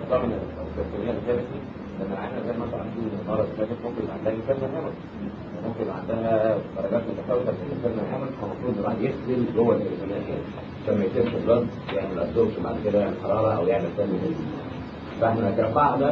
الضغط او السيركوليه الكافيتي لما العينه زي ما انت عنده المره اللي فاتت ممكن يبقى عندها انفيرنا هامل ممكن يبقى عندها درجات متفاوته في الانفيرنا هامل فالمفروض الواحد يغسل جوه الانفيرنا عشان ما يتمش البلد يعمل ابزوربشن بعد كده يعمل حراره او يعمل سلم فاحنا كقاعده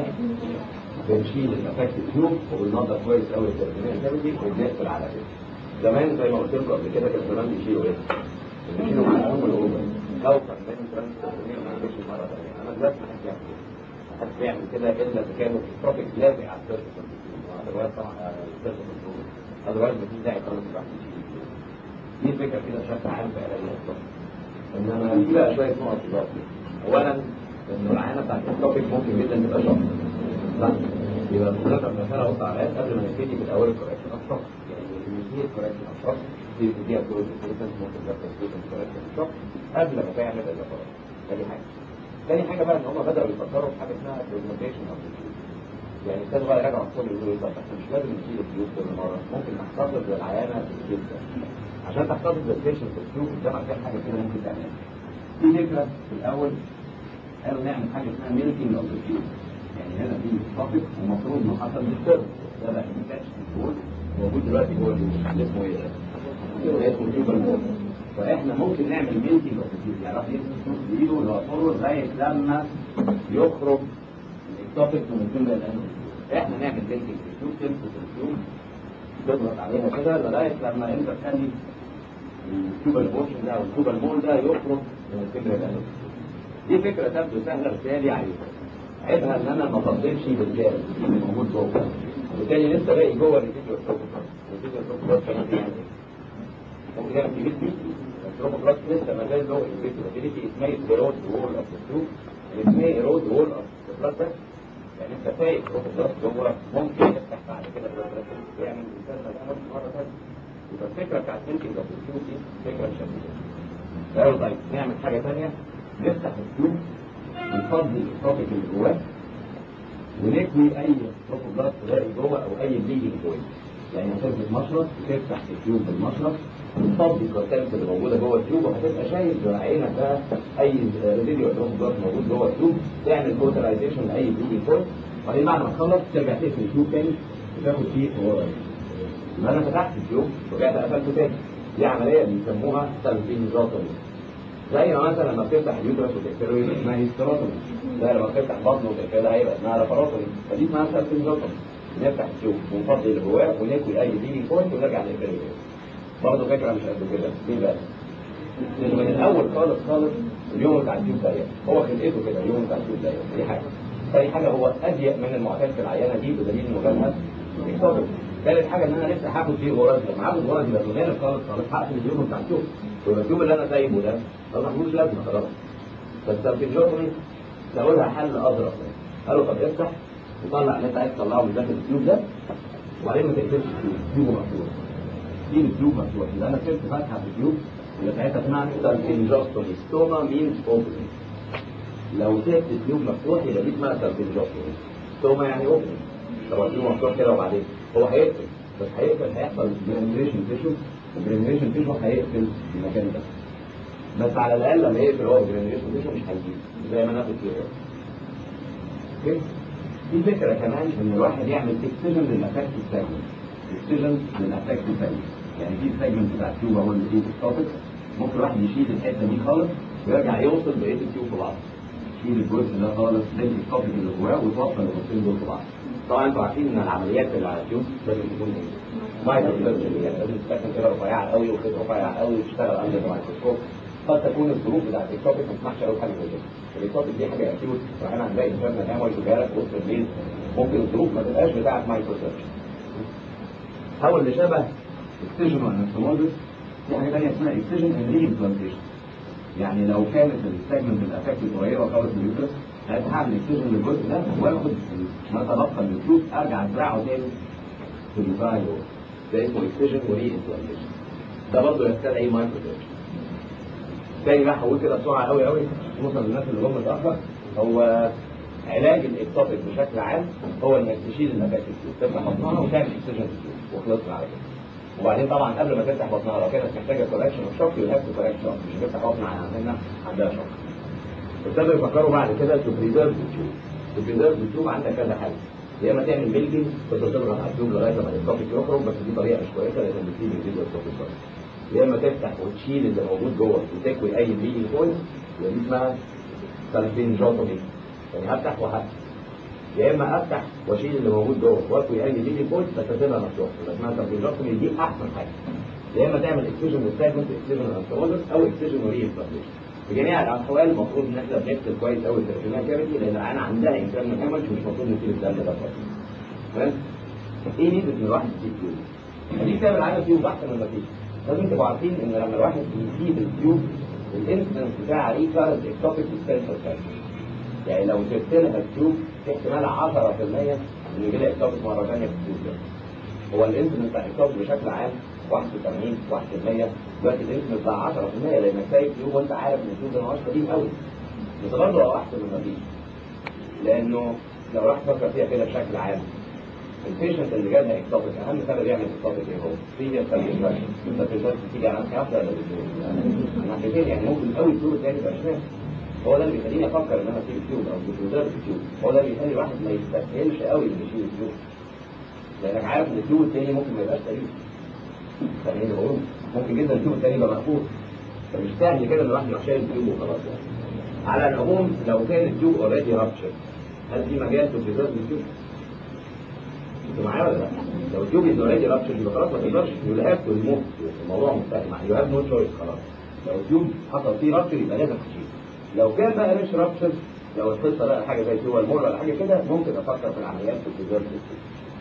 بنشيل الافكت تيوب وبننضف كويس قوي السيركوليه الكافيتي وبنقفل على كده زمان زي ما قلت لكم قبل كده كان زمان بيشيلوا ايه؟ بيشيلوا معاهم الاوبر كوكب من ترانسفيرمين ما عندوش مره ثانيه انا دلوقتي محدش يعمل كده محدش بيعمل كده الا اذا كان التوبيك لازق على السيرفس اذروايز طبعا السيرفس اذروايز مفيش داعي خالص الواحد يشيل دي الفكره كده بشكل عام في علاج الاطفال انما في بقى شويه نقط اضافيه اولا ان العينه بتاعت التوبيك ممكن جدا تبقى شخص صح يبقى حضرتك مثلا قلت على قبل ما نبتدي في الاول الكوركشن الشخص يعني الانيشيت كوركشن الشخص دي دي ابروز ممكن تبقى كوركشن الشخص قبل ما تعمل الزفرات دي حاجه تاني حاجه بقى ان هم بداوا يفكروا في حاجه اسمها برزنتيشن اوف يعني ابتدوا بقى يراجعوا نفسهم يقولوا طب احنا مش لازم نشيل الفلوس كل مره ممكن نحتفظ بالعيانه في الفلوس ده عشان تحتفظ بالبيشنت في الفلوس قدامك كام حاجه كده ممكن تعملها في فكره في الاول قالوا نعمل حاجه اسمها ميلكينج اوف الفلوس يعني هنا في توبيك ومفروض انه حصل بالسيرف ده بقى كاتش الجول موجود دلوقتي جوه الجول اسمه ايه ده؟ اسمه تيوبر مول فاحنا ممكن نعمل ميلكينج اوف الفلوس يعني راح يمسك الفلوس بايده اللي هو فورورد لغايه لما يخرج التوبيك من الجمله الانوي احنا نعمل ميلكينج في الفلوس تمسك الفلوس تضغط عليها كده لغايه لما انت تخلي التيوبر بورشن ده او التيوبر مول ده يخرج من الجمله الانوي دي فكره تبدو سهله بس هي ليها عيوب عيبها ان انا ما فضلش بالكامل اللي موجود جوه وبالتالي لسه باقي جوه الفيديو التروبوكلاس الفيديو التروبوكلاس كمان بيعمل ايه؟ ممكن يعمل كبير بيه التروبوكلاس لسه ما زال له الفيديوابيلتي اسمها ايرود وول اوف ذا تيوب اسمها ايرود وول اوف ذا بلاد يعني انت سايق التروبوكلاس جوه ممكن يفتح بعد كده بلاد يعمل انسان الامر مره ثانيه يبقى الفكره بتاعت ميلكينج اوف التيوب دي فكره مش قالوا طيب نعمل حاجه ثانيه نفتح التيوب نفضي التوبيك اللي جواه ونكوي اي بلاد تلاقي جوه او اي بليدنج بوينت يعني هتمسك مشرط تفتح التيوب بالمشرط وتفضي الكونتنت اللي موجوده جوه التيوب وهتبقى شايف بعينك بقى اي ريزيديو بلاد موجود جوه التيوب تعمل كوترايزيشن لاي بليدنج بوينت وبعدين بعد ما تخلص ترجع تقفل التيوب تاني وتاخد فيه ورا يبقى انا فتحت التيوب ورجعت قفلته تاني دي عمليه بيسموها سلفينيزاتومي زي ما مثلا لما بتفتح اليوترس وتقفله يبقى اسمها هيستراتومي زي لما بتفتح بطنه وتقفلها هيبقى اسمها لاباروتومي فدي اسمها سلفينيزاتومي نفتح التيوب ونفضي اللي جواه ونكوي اي بيجي بوينت ونرجع نقفله تاني برضه فكره مش قد كده ليه بقى؟ لانه من الاول خالص خالص اليوم بتاع التيوب ضيق هو خلقته كده اليوم بتاع التيوب ضيق دي حاجه تاني حاجه هو اضيق من المعتاد في العيانه دي بدليل انه جالها اكتوبر ثالث حاجه ان انا لسه هاخد فيه غرز لما هاخد غرز يبقى غير خالص خالص هقفل اليوم بتاع التيوب يبقى التيوب اللي انا سايبه ده ما ملوش لازمه خلاص بس في الجوكري لو لها حل اضرب قالوا طب افتح وطلع اللي انت عايز تطلعه من داخل التيوب ده وبعدين ما تقفلش التيوب التيوب مفتوح سيب التيوب مفتوح يبقى انا سبت فتحه في التيوب يبقى ساعتها اسمها سالفنجوستومي ستوما مينز اوبننج لو سبت التيوب مفتوح يبقى دي اسمها سالفنجوستومي ستوما يعني اوبننج طب التيوب مفتوح كده وبعدين هو هيقفل بس هيقفل هيحصل جرانيوليشن تيشو الجرانيوليشن تيشو هيقفل المكان ده بس على الاقل لما يقفل هو الجرانيوليشن تيشو مش هيجيب زي ما ناخد كده اوكي في فكره كمان ان الواحد يعمل اكسجن للافكت السيجمنت اكسجن للافكت السيجمنت يعني في السيجمنت بتاع التيوب هو اللي فيه التوبكس ممكن الواحد يشيل الحته دي خالص ويرجع يوصل بقيه التيوب في بعض يشيل الجزء ده خالص من التوبك اللي جواه ويوصل الجزئين دول في بعض طبعا انتوا عارفين ان العمليات اللي على التيوب لازم تكون ايه؟ مايكرو سيرجري يعني لازم تستخدم كده رفيعه قوي وخيط رفيع قوي وتشتغل اندر الميكروسكوب قد تكون الظروف بتاعت التوبيك ما تسمحش قوي حاجه زي كده التوبيك دي حاجه اكيوت واحنا هنلاقي انسان هامل وجالك وسط الليل ممكن الظروف ما تبقاش بتاعت مايكرو سيرجري او اللي شبه اكسجن وانستموزس في حاجه ثانيه اسمها اكسجن اند ري امبلانتيشن يعني لو كانت السيجمنت الافكت قريبه خالص من اليوترس هعمل اكسجن للجزء ده واخد ما تبقى من الفلوس ارجع ازرعه تاني في البتاع اللي ده اسمه اكسجن وري امبلانتيشن ده برضه يستدعي مايكرو سيرجري تاني بقى هقول كده بسرعه قوي قوي خصوصا للناس اللي هم متاخر هو علاج الاكتوبيك بشكل عام هو انك تشيل النبات الفلوس تفتح بطنها وتعمل اكسجن الفلوس وخلصنا على كده وبعدين طبعا قبل ما تفتح بطنها لو كانت محتاجه كوركشن اوف شوك يو هاف تو كوركت شوك مش هتفتح بطن عندنا عندها شوك ابتدوا يفكروا بعد كده تو بريزيرف التيوب البريزيرف التيوب عندك كذا حاجه يا اما تعمل ميلكينج تفضل تضغط على التيوب لغايه ما التوبيك يخرج بس دي طريقه مش كويسه لان بتسيب الفيديو التوبيك بره يا اما تفتح وتشيل اللي موجود جوه وتكوي اي بليدنج بوينت ودي اسمها سالفينجوتومي يعني هفتح وهفتح يا اما افتح واشيل اللي موجود جوه واكوي اي بليدنج بوينت بس اسيبها مفتوحه يبقى اسمها سالفينجوتومي دي احسن حاجه يا اما تعمل اكسجن للسيجمنت اكسجن للانترودر او اكسجن وريفلابليشن في جميع الاحوال المفروض ان احنا بنكتب كويس قوي التركيبات كافيتي لان العيان عندها انسان من هيمج مش المفروض نسيب الدم ده خالص تمام ايه ميزه ان الواحد يسيب تيوب؟ دي تعمل عيان تيوب احسن من ما فيش لازم تبقوا عارفين ان لما الواحد يسيب التيوب الانسنس بتاع ريكارد اكتوبيك سبيشال يعني لو سبت لها التيوب في احتمال 10% ان يجي لها اكتوبيك مره ثانيه في التيوب ده هو الانسنس بتاع الاكتوبيك بشكل عام 81 1% دلوقتي الانسنس بتاع 10% لانك سايب تيوب وانت عارف ان التيوب ده مش قديم قوي بس برضه هو احسن من ما فيش لانه لو راح تفكر فيها كده بشكل عام البيشنت اللي جالها اكتوبيك اهم سبب يعمل اكتوبيك ايه هو؟ في السبيشال السبيشال بتيجي على كافه ولا بتقول ناحيتين يعني ممكن قوي التيوب الثاني يبقى شمال هو ده اللي بيخليني افكر ان انا اسيب التيوب او بتوزر التيوب هو ده اللي بيخلي الواحد ما يستسهلش قوي انه يشيل التيوب لانك عارف ان التيوب الثاني ممكن ما يبقاش سليم فاهمين اللي بقوله؟ ممكن جدا التيوب الثاني يبقى مقفول فمش سهل كده ان الواحد يروح شايل التيوب وخلاص يعني على العموم لو كان التيوب اوريدي رابشر هل في مجال في بريزيرف التيوب؟ انتوا معايا ولا لا؟ لو التيوب از اوريدي رابشر يبقى خلاص ما تقدرش يو هاف تو ريموف الموضوع منتهي يو هاف نو تشويس خلاص لو التيوب حصل فيه رابشر يبقى لازم تشيل لو كان بقى مش رابشر لو القصه بقى حاجه زي تيوب المول ولا حاجه كده ممكن افكر في العمليات في بريزيرف التيوب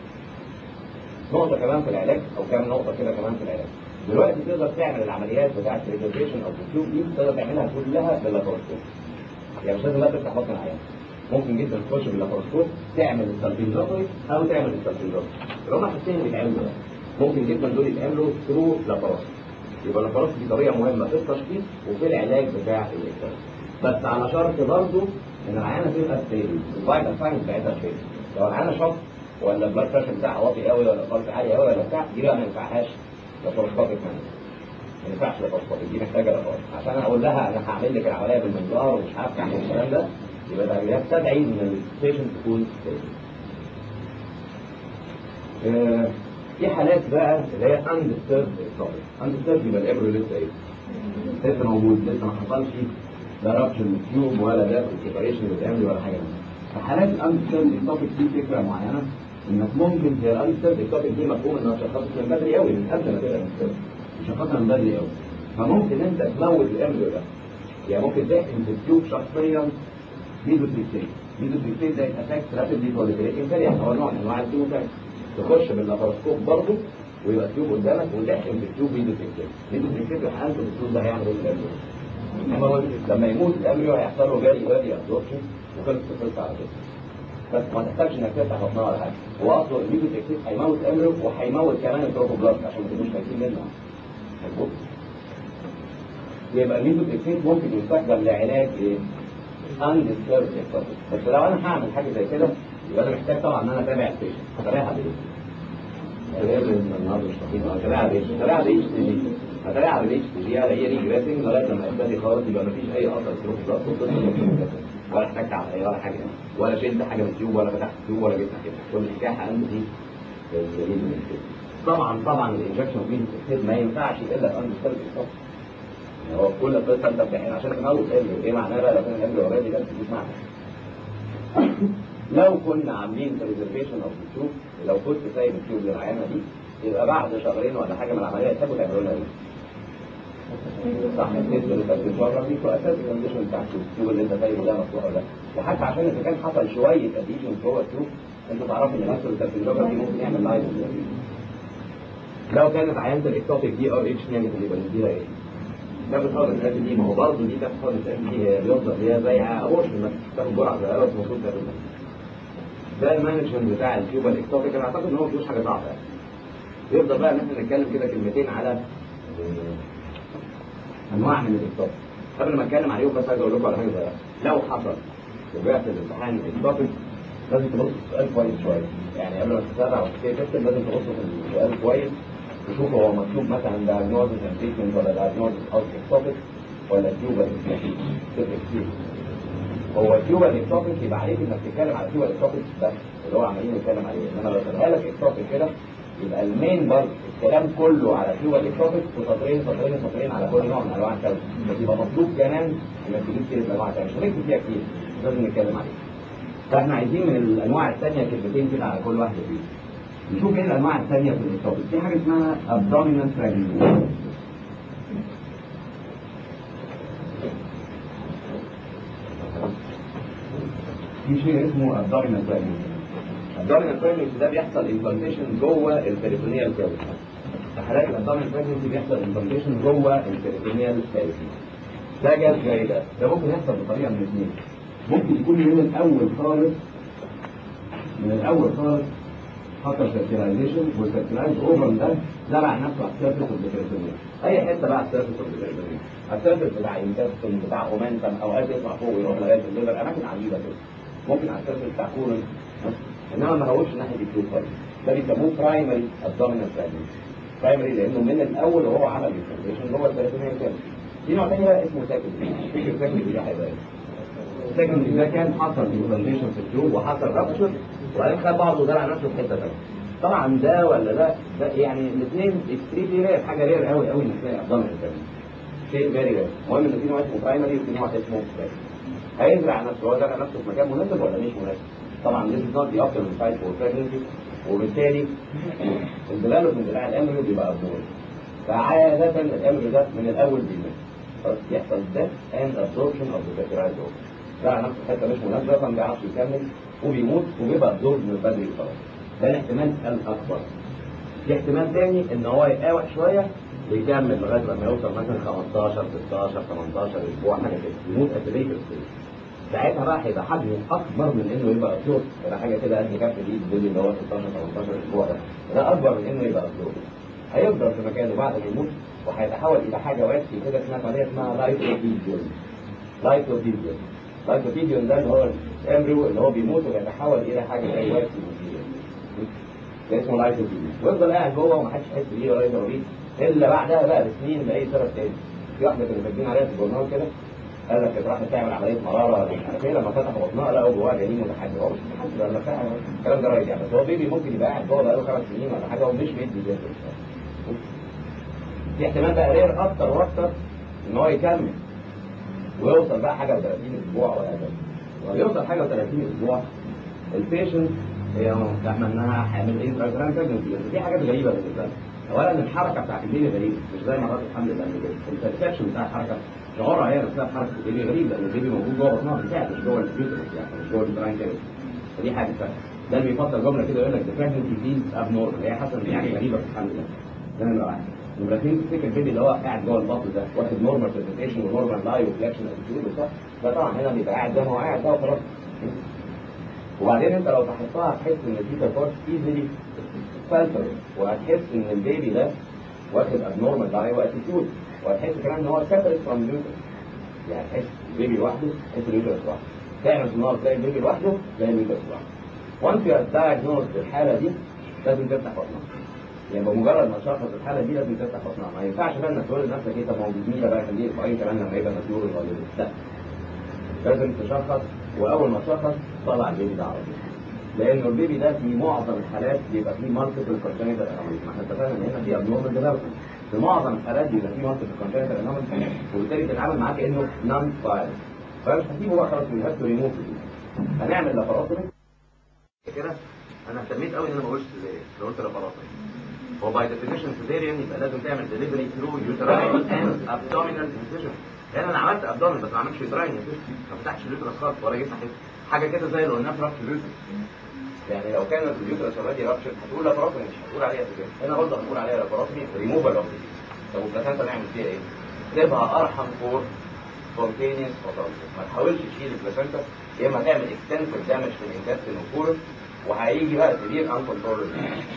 نقطة كمان في العلاج أو كام نقطة كده كمان في العلاج دلوقتي تقدر تعمل العمليات بتاعة الريزرفيشن أو التيوب دي تقدر تعملها كلها باللاباروسكوب يعني مش لازم بقى تفتح بطن العيان ممكن جدا تخش باللاباروسكوب تعمل السلفينجوتري أو تعمل السلفينجوتري اللي هم حاجتين اللي بيتعملوا ده ممكن جدا دول يتعملوا ثرو لاباروسكوب يبقى اللاباروسكوب دي طريقة مهمة في التشخيص وفي العلاج بتاع الإكتاز بس على شرط برضه إن العيانة تبقى ستيبل الفايتال ساينس بتاعتها ستيبل لو العيانة شط ولا البلاد بريشر بتاعها واطي قوي ولا ضغط عالي قوي ولا بتاع دي بقى ما ينفعهاش لاباروسكوبيك ما ينفعش لاباروسكوبيك دي محتاجه لاباروسكوبيك عشان اقول لها انا هعمل لك العمليه بالمنظار ومش هفتح والكلام ده يبقى ده يستدعي ان البيشنت تكون آه في حالات بقى اللي هي اندستيرد اندستيرد يبقى الابر لسه ايه؟ لسه موجود لسه ما حصلش لا رابشن التيوب ولا ده البريبريشن اللي بتعمل ولا حاجه منها في حالات الانستيرد اكتوبيك دي فكره معينه انك ممكن هي الانستيرد اكتوبيك دي مفهوم انها شخصت من بدري قوي من قبل ما تبقى انستيرد شخصها من بدري قوي فممكن انت تموت الامبريو ده يعني ممكن تحكم في التيوب شخصيا ميزوتريكسيت ميزوتريكسيت ده اتاكس رابيدلي بروليفريتنج يعني هو نوع من انواع الكيموثيرابي تخش باللاباروسكوب برضه ويبقى التيوب قدامك وتحكم في التيوب ميزوتريكسيت ميزوتريكسيت في حالته التيوب ده هيعمل ايه الامبريو لما يموت الامبريو هيحصل له جاري جاري ابزوربشن وخلص خلص على كده بس ما تحتاجش انك تفتح بطنها ولا حاجه هو اصله الميزو تكسيس هيموت امريو وهيموت كمان التروفوبلاست عشان ما تبقوش خايفين منه مظبوط يبقى الميزو تكسيس ممكن يستخدم لعلاج ايه؟ اندستيرد بس لو انا هعمل حاجه زي كده يبقى انا محتاج طبعا ان انا اتابع البيشنت اتابعها بايه؟ النهارده مش طبيعي اتابعها بايه؟ اتابعها بايش تي جي اتابعها بايش تي جي الاقي ريجريسنج لغايه لما يبتدي خلاص يبقى مفيش اي اثر تروفوبلاست ولا احتجت على اي ولا حاجه ولا شلت حاجه من التيوب ولا فتحت التيوب ولا جبت حاجه كل الحكايه عندي دليل من كده طبعا طبعا الانجكشن في التكتيب ما ينفعش الا في اندستيرد يعني هو كل قصه انت بتحكي عشان تموت امبريو ايه معناه بقى لو كان الامبريو اوريدي ده مش معنى لو كنا عاملين ريزرفيشن اوف التيوب لو كنت سايب التيوب للعيانه دي يبقى بعد شهرين ولا حاجه من العمليه تحبوا تعملوا لها ايه؟ صح النسبة اللي كانت بتتفرج دي واساس الكونديشن بتاع التيوب اللي انت سايبه ده مفتوح ولا لا وحتى عشان اذا كان حصل شويه اديشن جوه التيوب انتوا تعرفوا ان نفس الكالكولوجرافي ممكن يعمل لايف لو كانت عيانه الاكتوبيك دي ار اتش نعمل يبقى نديها ايه؟ تاخد حاضر الاساسي دي ما هو برضه دي تاخد حاضر الاساسي دي هي بيفضل هي زي ابورشن انك تاخد جرعه صغيره المفروض تاخدها ده المانجمنت بتاع التيوب الاكتوبيك انا اعتقد ان هو مفيهوش حاجه صعبه يعني يفضل بقى ان احنا نتكلم كده كلمتين على انواع من الاكتوبيك قبل ما اتكلم عليهم بس عايز اقول لكم على حاجه صغيره لو حصل وجات الامتحان الاكتوبيك لازم تبص في السؤال كويس شويه يعني قبل ما تتابع وتكتب لازم تبص في السؤال كويس تشوف هو مكتوب مثلا diagnosis and treatment ولا diagnosis of ectopic ولا tubal تفرق كتير هو التيوبال اكتوبيك يبقى عليك انك تتكلم على التيوبال اكتوبيك بس اللي هو عمالين نتكلم عليه انما لو سابها لك اكتوبيك كده يبقى المين برضه الكلام كله على التيوبال اكتوبيك وسطرين سطرين سطرين على كل نوع من انواع الكلام بس يبقى مطلوب كمان انك تجيب كده انواع ثانيه مش هنكتب فيها كتير مش لازم نتكلم عليها فاحنا عايزين من الانواع الثانيه كلمتين كده على كل واحده فيهم نشوف ايه الانواع الثانيه في الاكتوبيك في حاجه اسمها abdominal fragmentation في شيء اسمه abdominal pregnancy abdominal pregnancy ده بيحصل implantation جوه البريتونيال كافيتي في حالات الابdominal pregnancy بيحصل implantation جوه البريتونيال كافيتي ده جاز زي ده ده ممكن يحصل بطريقه من اثنين ممكن يكون من الاول خالص من الاول خالص حصل سيركيلايزيشن والسيركيلايز اوفر ده زرع نفسه على السيرفس اوف البريتونيال اي حته بقى على السيرفس اوف البريتونيال على السيرفس بتاع انتستين بتاع اومنتم اوقات يطلع فوق ويروح لغايه الليفر اماكن عجيبه كده ممكن على السيرفس بتاع كولون انما ما هوش ناحيه الكيو خالص ده بيسموه برايمري ابدومينال بريجنسي برايمري لانه من الاول وهو عمل انفلتريشن جوه البريتونيال كان في نوع تاني بقى اسمه سكندري السكندري ده هيبقى ايه؟ السكندري ده كان حصل انفلتريشن في التيوب وحصل رابشر وبعدين خد بعضه وزرع نفسه في حته ثانيه طبعا ده ولا ده ده يعني الاثنين اكستريملي رير حاجه رير قوي قوي انك تلاقي ابدومينال بريجنسي شيء فيري رير المهم ان في نوع اسمه برايمري وفي نوع اسمه سكندري هيزرع نفسه هو زرع نفسه في مكان مناسب ولا مش مناسب طبعا this is not the optimal site for pregnancy وبالتالي الديفلوبمنت بتاع الامبريو بيبقى ابنور فعادة الامبريو ده من الاول بيموت خلاص يحصل death and absorption of the fertilized ovum زرع نفسه في حته مش مناسبه فما بيعرفش يكمل وبيموت وبيبقى ابزورب من بدري خلاص ده الاحتمال الاكبر في احتمال تاني ان هو يقاوح شويه ويكمل لغايه لما يوصل مثلا 15 16 18 اسبوع حاجه كده يموت اتليت ساعتها بقى هيبقى حجمه اكبر من انه يبقى ابزورب يبقى حاجه كده قد كف الايد الدنيا اللي هو 16 18 اسبوع ده ده اكبر من انه يبقى ابزورب هيفضل في مكانه بعد ما يموت وهيتحول الى حاجه واسعه كده اسمها عمليه اسمها لايتوفيديون لايتوفيديون لايتوفيديون ده اللي هو الامبريو اللي هو بيموت ويتحول الى حاجه زي واسعه ده اسمه لايتوفيديون ويفضل قاعد جوه ومحدش يحس بيه ولا يقدر بيه الا بعدها بقى بسنين لاي سبب تاني في واحده كانوا كاتبين عليها في الجورنال كده قال لك كانت راحت تعمل عمليه مراره ولا مش عارف ايه لما فتحوا بطنها لقوا جواها جنين متحجر هو مش متحجر ولا بتاع الكلام ده رايح يعني بس هو بيبي ممكن يبقى قاعد جوه بقاله خمس سنين ولا حاجه ومش مدي زي في احتمال بقى رير اكتر واكتر ان هو يكمل ويوصل بقى حاجه و30 اسبوع ولا كده ويوصل حاجه و30 اسبوع البيشنت هي مهتمه انها حامل ايه بس في حاجات غريبه بالنسبه لها اولا الحركه بتاعت البيبي غريبه مش زي مرات الحمل اللي قبل كده البرسبشن بتاع الحركه شعورها هي نفسها بحركه البيبي غريب لان البيبي موجود جوه بطنها بالفعل مش جوه البيوترس يعني مش جوه البراين كده فدي حاجه ثانيه ده اللي بيفكر جمله كده يقول لك the pregnancy feels abnormal هي حاسه ان في حاجه غريبه في الحمل ده ده نمره واحد نمره اثنين تفتكر البيبي اللي هو قاعد جوه البطن ده واخد نورمال برزنتيشن ونورمال لاي وفليكشن اتيتيود وبتاع ده طبعا هنا بيبقى قاعد زي ما هو قاعد ده وخلاص وبعدين انت لو لاحظتها هتحس ان البيتا بارت ايزلي فلتر وهتحس ان البيبي ده واخد ابنورمال لاي واتيتيود وهتحس كمان ان هو سيبريت فروم اليوترس يعني تحس البيبي لوحده تحس اليوترس لوحده تعمل في النهار تلاقي البيبي لوحده تلاقي اليوترس لوحده وانت دايجنوز بالحاله دي لازم تفتح بطنها يعني بمجرد ما تشخص الحاله دي لازم تفتح بطنها ما ينفعش بقى انك تقول لنفسك ايه طب ما هو بيزيد بقى خليه اسبوعين كمان لما يبقى مسيور ولا لا لازم تشخص واول ما تشخص طلع البيبي ده على طول لانه البيبي ده في معظم الحالات بيبقى فيه مالتيبل كونجنتال انوماليز ما احنا اتفقنا ان هنا في ابنورمال ديفلوبمنت في معظم الحالات بيبقى فيه مالتيبل كونجنتال انوماليز وبالتالي بتتعامل معاه كانه نون فايل فمش هسيبه بقى خلاص من هاف تو ريموف هنعمل لاباروتومي كده انا اهتميت قوي ان انا ما اقولش سيزيريان لو قلت لاباروتومي هو باي ديفينيشن سيزيريان يبقى لازم تعمل ديليفري ثرو يوتراين اند ابدومينال انسيجن لان انا عملت ابدومين بس ما عملتش يوتراين ما فتحتش اليوترس خالص ولا جيت ناحيه حاجه كده زي اللي قلناها في رابش اليوترس يعني لو كانت اليوترس اوريدي رابشر هتقول لاباروتومي مش هتقول عليها سيزيريان هنا برضه هنقول عليها لاباروتومي ريموفال اوف طب والبلاتانتا نعمل فيها ايه؟ سيبها ارحم فور سبونتينيوس اوتوماتيك ما تحاولش تشيل البلاتانتا يا اما هتعمل اكستنسيف دامج في الانتستين والكورس وهيجي بقى سيفير ان كنترول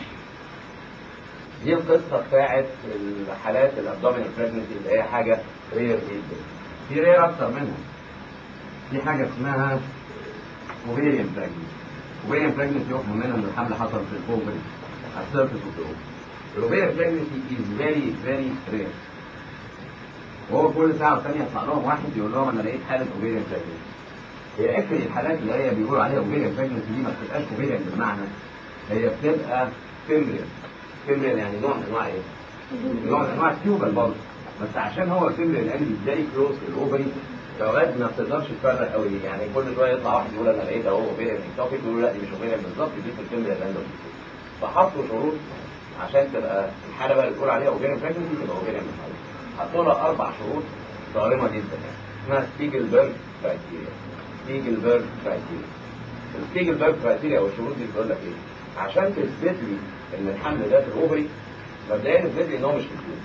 دي القصه بتاعت الحالات الابدومينال بريجنسي اللي هي حاجه رير جدا في رير اكتر منها في حاجه اسمها اوفيريان بريجنسي اوفيريان بريجنسي يفهم منها ان الحمل حصل في الاوفري على السيرفس اوف الاوفري الاوفيريان بريجنسي از فيري فيري رير وهو كل ساعه والثانيه يطلع لهم واحد يقول لهم انا لقيت حاله اوفيريان بريجنسي هي اكثر الحالات اللي هي بيقولوا عليها اوفيريان بريجنسي دي ما بتبقاش اوفيريان بالمعنى هي بتبقى فيمريان فيمريان يعني نوع من انواع ايه؟ نوع من انواع التيوبال برضه بس عشان هو فيمريان قال ازاي كلوز الاوفري فاوقات ما بتقدرش تفرق قوي يعني كل شويه يطلع واحد يقول انا لقيت اهو اوفيريان اكتوبيك يقول لا دي مش اوفيريان بالظبط دي في الفيمريان اندوم فحطوا شروط عشان تبقى الحاله بقى اللي تقول عليها اوفيريان بريجنسي تبقى اوفيريان حطوا لها اربع شروط صارمه جدا يعني اسمها ستيجلبرج كرايتيريا ستيجلبرج كرايتيريا الستيجلبرج كرايتيريا او الشروط دي بتقول لك ايه؟ عشان تثبت لي ان الحمل ده في الاوفري مبدئيا اثبت لي ان هو مش في التيوب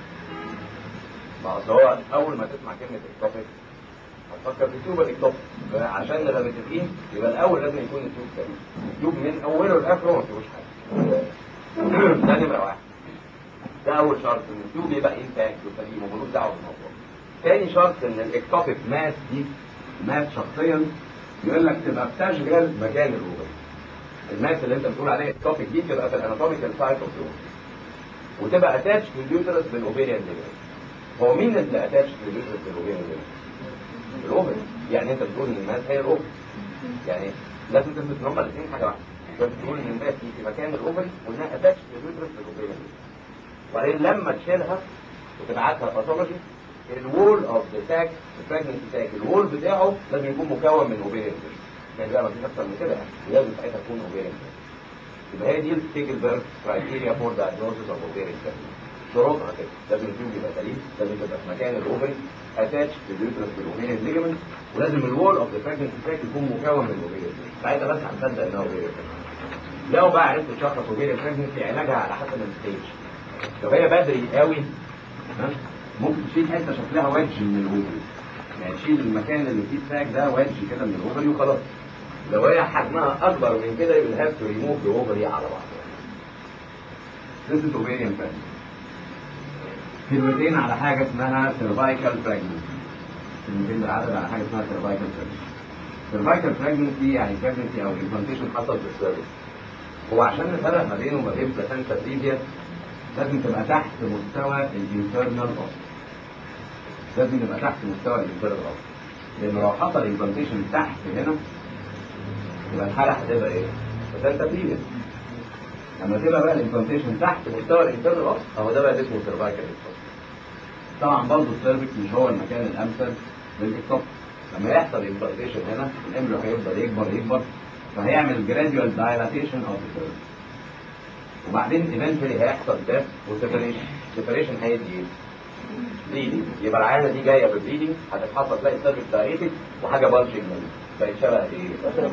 ما اصل هو اول ما تسمع كلمه اكتوبيك هتفكر في التيوب الاكتوبيك عشان نبقى متفقين يبقى الاول لازم يكون التيوب سليم التيوب من اوله لاخره ما فيهوش حاجه ده نمره واحد ده اول شرط ان التيوب يبقى انتاج وسليم وملوش دعوه بالموضوع تاني شرط ان الاكتوبيك مات دي مات شخصيا يقول لك تبقى بتشغل مكان الاوفر الماس اللي انت بتقول عليها اكتوبيك دي تبقى في الاناتوميكال سايت اوف وتبقى اتاتش لليوترس بالاوفيريان ليجمنت هو مين اللي اتاتش لليوترس بالاوفيريان ليجمنت؟ الاوفر يعني انت بتقول ان الماس هي الاوفر يعني لازم تثبت ان هما الاثنين حاجه واحده انت بتقول ان الماس دي في مكان الاوفر وانها اتاتش لليوترس بالاوفيريان ليجمنت وبعدين لما تشيلها وتبعتها باثولوجي الوول اوف ذا ساك البريجنسي ساك الوول بتاعه لازم يكون مكون من اوفيريان يعني بقى ما فيش اكتر من كده يعني لازم ساعتها تكون اوفيريان يبقى هي دي الستيجلبرج كرايتيريا فور دايجنوستس اوف اوفيريان شروطها كده لازم التيوب يبقى سليم لازم تبقى في مكان الاوفري اتاتش لليوترس بالاوفيريان ليجمنت ولازم الوول اوف ذا بريجنسي ساك يكون مكون من اوفيريان ساعتها بس هنصدق انها اوفيريان لو بقى عرفت تشخص اوفيريان بريجنسي علاجها على حسب الستيج لو هي بدري قوي ها ممكن تشيل حته شكلها وجه من الاوفري يعني تشيل المكان اللي فيه الساك ده وجه كده من الاوفري وخلاص لو هي حجمها اكبر من كده يبقى هاف تو ريموف الاوفري على بعض This is ovarian pregnancy. كلمتين على حاجة اسمها cervical pregnancy. كلمتين بالعدد على حاجة اسمها cervical pregnancy. cervical pregnancy يعني pregnancy أو implantation حصل في السيرفس. هو عشان نفرق ما بينه وما بين placenta previa لازم تبقى تحت مستوى الانترنال اوف لازم تبقى تحت مستوى الانترنال اوف لان لو حصل امبلانتيشن تحت هنا يبقى الحاله هتبقى ايه؟ بلانتا بريفيس لما تبقى بقى الامبلانتيشن تحت مستوى الانترنال اوف اهو ده بقى اسمه سيرفايكال طبعا برضه السيرفكس مش هو المكان الامثل للاكتوب لما يحصل امبلانتيشن هنا الامبريو هيفضل يكبر يكبر فهيعمل جراديوال دايلاتيشن اوف السيرفكس وبعدين ايفنتشولي هيحصل ديث وسيبريشن سيبريشن هيدي ايه؟ بليدنج يبقى العينه دي جايه ببليدنج هتتحط تلاقي السيرفكس دايريتد وحاجه بالجنج بقت شبه ايه؟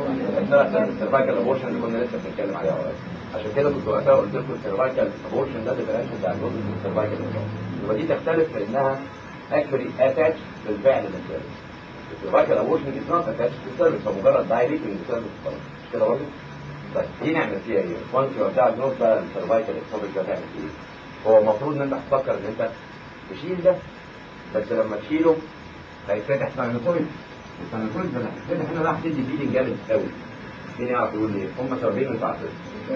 شبه السيرفايكال ابورشن اللي كنا لسه بنتكلم عليها قريب عشان كده كنت وقتها قلت لكم السيرفايكال ابورشن ده ديفرنشال دايجنوستس من السيرفايكال يبقى دي تختلف في انها اكشولي اتاتش بالفعل للسيرفكس السيرفايكال ابورشن از نوت اتاتش للسيرفكس فمجرد دايريتنج للسيرفكس خلاص مش كده برضه؟ طيب دي نعمل فيها ايه؟ وانس يو دايجنوز بقى السيرفايكال اكتوبيك ده تعمل فيه ايه؟ هو المفروض ان انت هتفكر ان انت تشيل ده بس لما تشيله هيتفتح ساينوسويد الساينوسويد ده هيتفتح هنا راح تدي فيلينج جامد قوي مين يعرف يقول ليه؟ هم سببين مش عارفين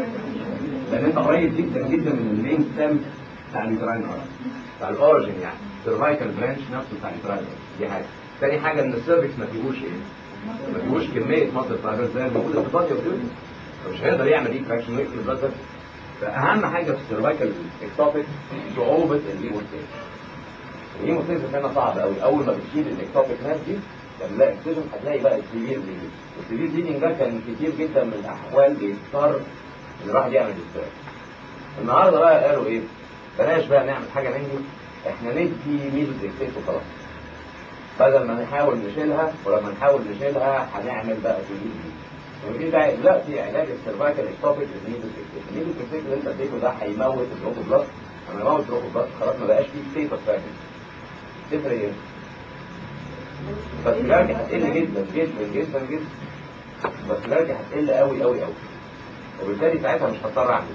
لان انت قريب جدا جدا من المين ستام بتاع اليوتراين ارم بتاع الاوريجن يعني السيرفايكال برانش نفسه بتاع اليوتراين دي حاجه تاني حاجه ان السيرفكس ما فيهوش ايه؟ ما فيهوش كميه مصدر فايبر زي الموجوده في البادي اوف مش هيقدر يعمل ايه فراكشن ويقفل البلد فاهم حاجه في السيرفايكال اكتوبيك صعوبه الهيموستيز الهيموستيز هنا صعب قوي اول ما بتشيل الاكتوبيك ناس دي لما اكسجن هتلاقي بقى السيفير بليدنج والسيفير بليدنج ده كان كتير جدا من الاحوال بيضطر ان الواحد يعمل ديسترب النهارده بقى قالوا ايه بلاش بقى نعمل حاجه من دي احنا ندي ميزو ديكتيت وخلاص بدل ما نحاول نشيلها ولما نحاول نشيلها هنعمل بقى سيفير ودي بقى دلوقتي علاج السيرفايكال اكتوبيك الميزو ديكتيت الميزو ديكتيت اللي انت اديته ده هيموت الروبوبلاست لما يموت الروبوبلاست خلاص ما بقاش فيه ستيت اوف تفرق ايه؟ بس الارجع هتقل جدا جدا جدا جدا بس الارجع هتقل قوي قوي قوي وبالتالي ساعتها مش هضطر اعمل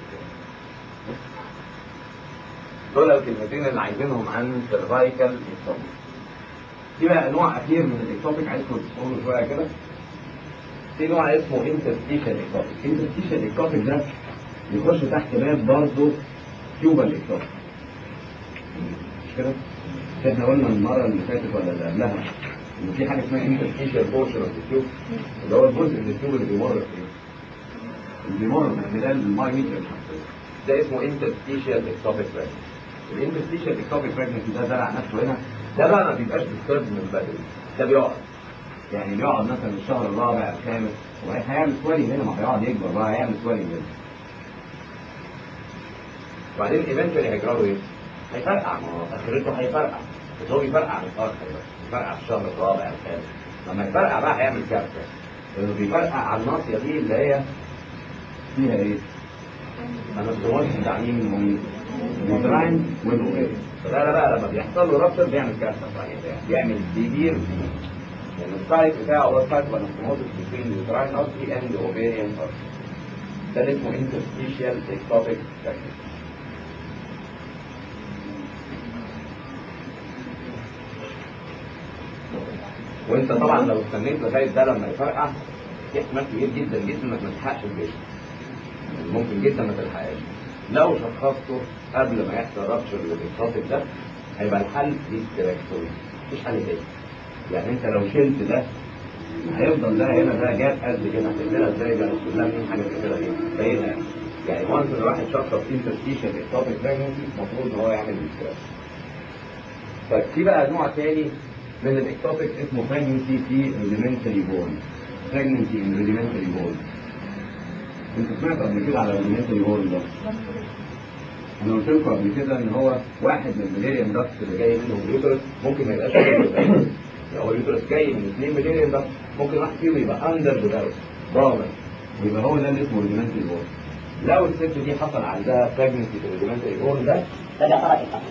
دول الكلمتين اللي عايزينهم عن سيرفايكال اكتوبيك في بقى نوع اخير من الاكتوبيك عايزكم تصوروا شويه كده في نوع اسمه انترستيشن اكتوبيك انترستيشن اكتوبيك ده يخش تحت باب برضه تيوبال اكتوبيك مش كده؟ احنا قلنا المره اللي فاتت ولا اللي قبلها ان في حاجه اسمها انترستيشال بورشن اوف التيوب اللي هو الجزء من التيوب اللي بيمر في اللي بيمر من خلال الماي ميتر ده اسمه انترستيشال اكتوبيك براجنسي الانترستيشال اكتوبيك براجنسي ده زرع نفسه هنا ده بقى ما بيبقاش ديسترب من بدري ده بيقعد يعني بيقعد مثلا الشهر الرابع الخامس وهيعمل سوالي هنا ما هيقعد يكبر بقى هيعمل سوالي هنا وبعدين ايفنتشولي هيجرى له ايه؟ هيفرقع ما هو اخرته هيفرقع بس هو بيفرقع متاخر بس بيفرقع في الشهر الرابع الخامس لما يفرقع بقى هيعمل كارثه لانه بيفرقع على الناصيه دي اللي هي فيها ايه؟ انا الزواج بتاع مين ومين؟ المتراين والمغير فده لا بقى لما بيحصل له رابطر بيعمل كارثه صحيح بيعمل كبير لان السايت بتاعه هو السايت والانتموتس بين اليوتراين ارتري اند اوفيريان ارتري ده اللي اسمه انترستيشيال اكتوبيك pregnancy وانت طبعا لو استنيت لغايه ده لما يفرقع في احتمال كبير جدا جدا انك ما تلحقش الجيش ممكن جدا ما تلحقش لو شخصته قبل ما يحصل رابشر للاكتوبيك ده هيبقى الحل هيستريكتومي مفيش حل تاني يعني انت لو شلت ده هيفضل ده هنا ده جاب قد كده هتقفلها ازاي بقى كلها من حاجه كده ايه باينه يعني يعني وانس الواحد شخص انترستيشن اكتوبيك براجنسي المفروض ان هو يعمل الاستراك طيب في بقى نوع تاني من الاكتوبيك اسمه براجنسي في روديمنتري بون براجنسي ان روديمنتري بون انت سمعت قبل كده على روديمنتري بون ده انا قلت لكم قبل كده ان هو واحد من المليريان داكس اللي جاي منهم اليوترس ممكن ما يبقاش لو هو اليوترس جاي من 2 مليريان داكس ممكن واحد فيهم يبقى اندر ديفلوب ضامن يبقى هو ده اللي اسمه روديمنتري بون لو الست دي حصل عندها براجنسي في الروديمنتري بون ده ده يعتبر إكتوبيك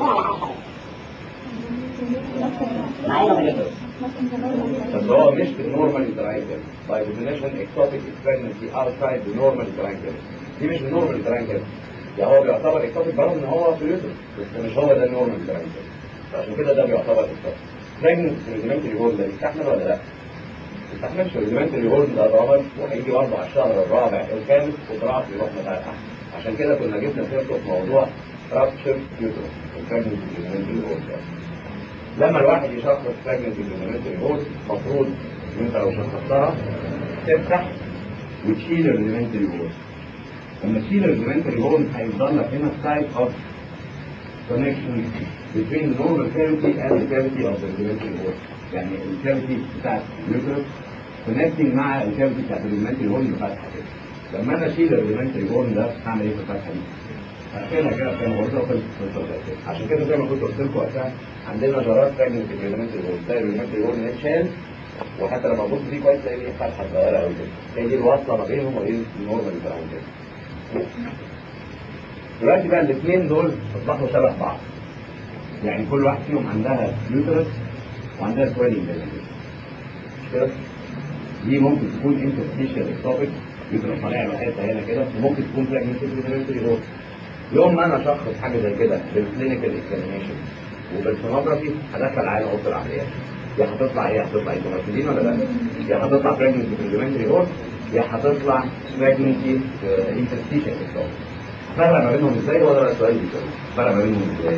مع انه مليء بس هو مش في النورمال انتراينجل باي ديفينيشن اكتوبيك بريجنسي اوتسايد ذا نورمال انتراينجل دي مش النورمال انتراينجل يعني هو بيعتبر اكتوبيك برغم ان هو في اليوترس بس مش هو ده النورمال انتراينجل فعشان كده ده بيعتبر اكتوبيك بريجنسي في الريجمنتري هورن ده يستحمل ولا لا؟ ما يستحملش الريجمنتري هورن ده ضامن وهيجي برضه على الشهر الرابع الخامس وضراعته يروح مفرقع عشان كده كنا جبنا سيرته في موضوع رابتشر يوترس البريجنسي في الريجمنتري هورن ده لما الواحد يشخص بريجنسي بالريجمنتري هورن المفروض ان انت لو شخصتها تفتح وتشيل الريجمنتري هورن لما تشيل الريجمنتري هورن هيفضل لك هنا سايت اوف connection between the normal cavity and the cavity of the rudimentary hole يعني الكافيتي بتاعت اليوترس connecting مع الكافيتي بتاعت الريجمنتري هول اللي فاتحه كده لما انا اشيل الريجمنتري هول ده هعمل ايه في الفتحه دي؟ هقفلها كده زي ما قلت لكم عشان كده زي ما كنت قلت لكم وقتها عندنا جرات تانية في الريجمنتري هول تلاقي الريجمنتري هول اتشال وحتى لما ابص فيه كويس تلاقي فيه فتحه صغيره قوي كده هي دي الوصله ما بينهم وبين النورمال بتاعهم كده دلوقتي بقى الاثنين دول اصبحوا شبه بعض يعني كل واحد فيهم عندها يوترس وعندها سوالي مش كده دي ممكن تكون انترستيشال اكتوبيك يوترس طالع له حته هنا كده وممكن تكون براجنسي ريجمنتري هول يوم ما انا اشخص حاجه زي كده بالكلينيكال اكزامينشن وبالسونوجرافي هدخل عين اوضه العمليات يا هتطلع ايه هتطلع ايه مركزين ولا لا يا هتطلع براجنسي ريجمنتري هول يا هتطلع براجنسي انترستيشال اكتوبيك فرق ما بينهم ازاي ولا ده سؤال بيسأل فرق ما بينهم ازاي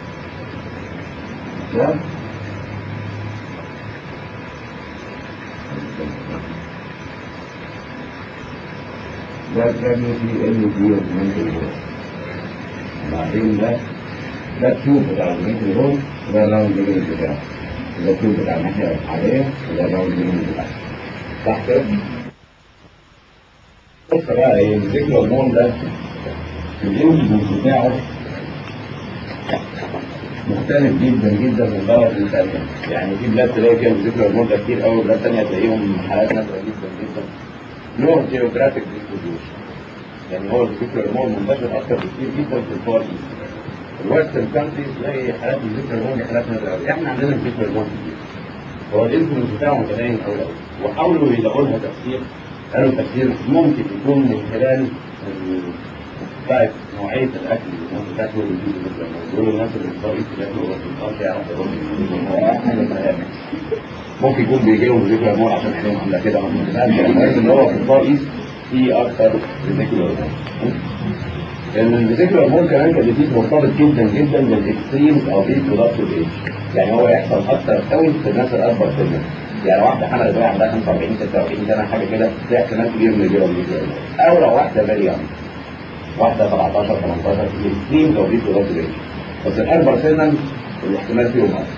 ده ده pregnancy NP documentary بعدين ده ده التيوب بتاع الدوكيومنتري هول وده الراوند ليجمنت بتاعه ده التيوب بتاع الناحية العادية وده الراوند ليجمنت بتاعه صح كده؟ بص بقى ايه الذكر هرمون ده الانسولين بتاعه مختلف جدا جدا من بلد للتانية يعني في بلاد تلاقي فيها ذكر هرمون ده كتير قوي بلاد تانية تلاقيهم حالات نادرة جدا جدا له جيوغرافيك ديستريبيوشن يعني هو الذكر هرمون منتشر اكتر بكتير جدا في الفار ايست الويسترن كانتري تلاقي حالات الذكر هرمون دي حالات نادرة قوي احنا عندنا الذكر هرمون كتير هو الانسولين بتاعه متدين قوي قوي وحاولوا يلاقوا لها تفسير قالوا تفسير ممكن يكون من خلال بقت نوعية الأكل اللي الناس بتاكله ويجيب دول الناس اللي بتختار إيه بياكلوا بس بتختارش يعرف يقول حاجة مهمة ممكن يكون بيجي لهم ذكر هرمون عشان عينيهم عاملة كده ما تفهمش المهم إن هو في الفار إيست في أكتر ذكر هرمون الفيزيكال هرمون كمان كان ديزيز مرتبط جدا جدا بالاكستريمز او برودكتيف ايج يعني هو يحصل اكتر قوي في الناس الاكبر سنا يعني واحده حملت وهي عندها 45 46 سنه حاجه كده ده احتمال كبير من الجيرال او لو واحده فيري يونج واحده 17 18 الاكستريمز او برودكتيف ايج بس الاكبر سنا الاحتمال فيهم اكتر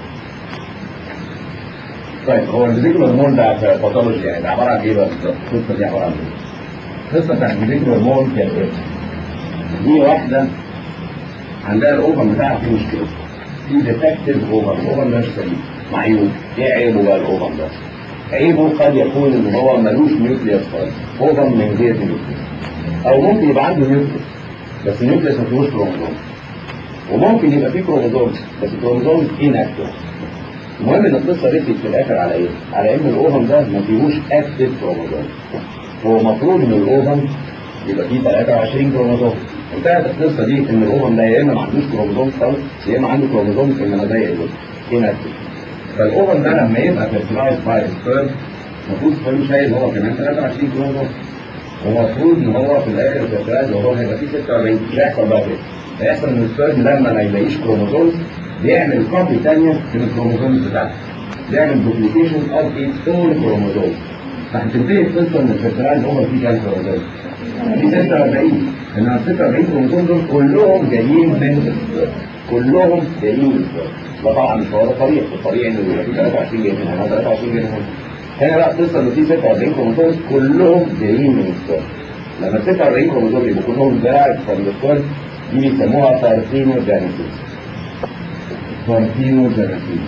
طيب هو الفيزيكال هرمون ده في باثولوجي يعني ده عباره عن ايه بقى بالظبط؟ القصه دي عباره عن ايه؟ القصه بتاعت الفيزيكال هرمون كانت ايه؟ دي واحده عندها الاوفر بتاعها فيه مشكله في ديفكتيف اوفر الاوفر مش سليم معيوب ايه عيبه بقى الاوفر ده؟ عيبه قد يكون ان هو ملوش نيوكليوس خالص اوفر من غير نيوكليوس او ممكن يبقى عنده نيوكليوس بس النيوكليوس ما فيهوش كروموزوم وممكن يبقى فيه كروموزوم بس الكروموزوم انكتف المهم ان القصه رسيت في الاخر على ايه؟ على ان الاوفم ده ما فيهوش اكتف كروموزوم هو المفروض ان الاوفم يبقى فيه 23 كروموزوم انتهت القصه دي ان الاوفم ده يا اما ما عندوش كروموزوم خالص يا اما عنده كروموزوم انما زي الجزء انكتف فالاوفم ده لما يبقى فيرتلايز باي سبيرم المفروض سبيرم شايل هو كمان 23 كروموزوم ومفروض ان هو في الاخر فيرتلايز وهو هيبقى فيه 46 مش هيحصل بقى كده هيحصل ان السبيرم لما ما يلاقيش كروموزوم بيعمل كوبي ثانيه من الكروموزوم بتاعته بيعمل دوبليكيشن اوف اتس اون كروموزوم فهتنتهي القصه ان الفيرتلايز هو فيه كام كروموزوم؟ في 46 انما ال 46 كروموزوم دول كلهم جايين من السبيرم كلهم جايين من السبيرم ده طبعا مش هو ده الطبيعي الطبيعي انه يبقى في 23 جايين من هنا 23 جايين من هنا هنا بقى القصه ان في 46 كروموزوم كلهم جايين من السبيرم لما ال 46 كروموزوم يبقوا كلهم داعي من السبيرم دي بيسموها بارثينوجينيسيس بارثينوجينيسيس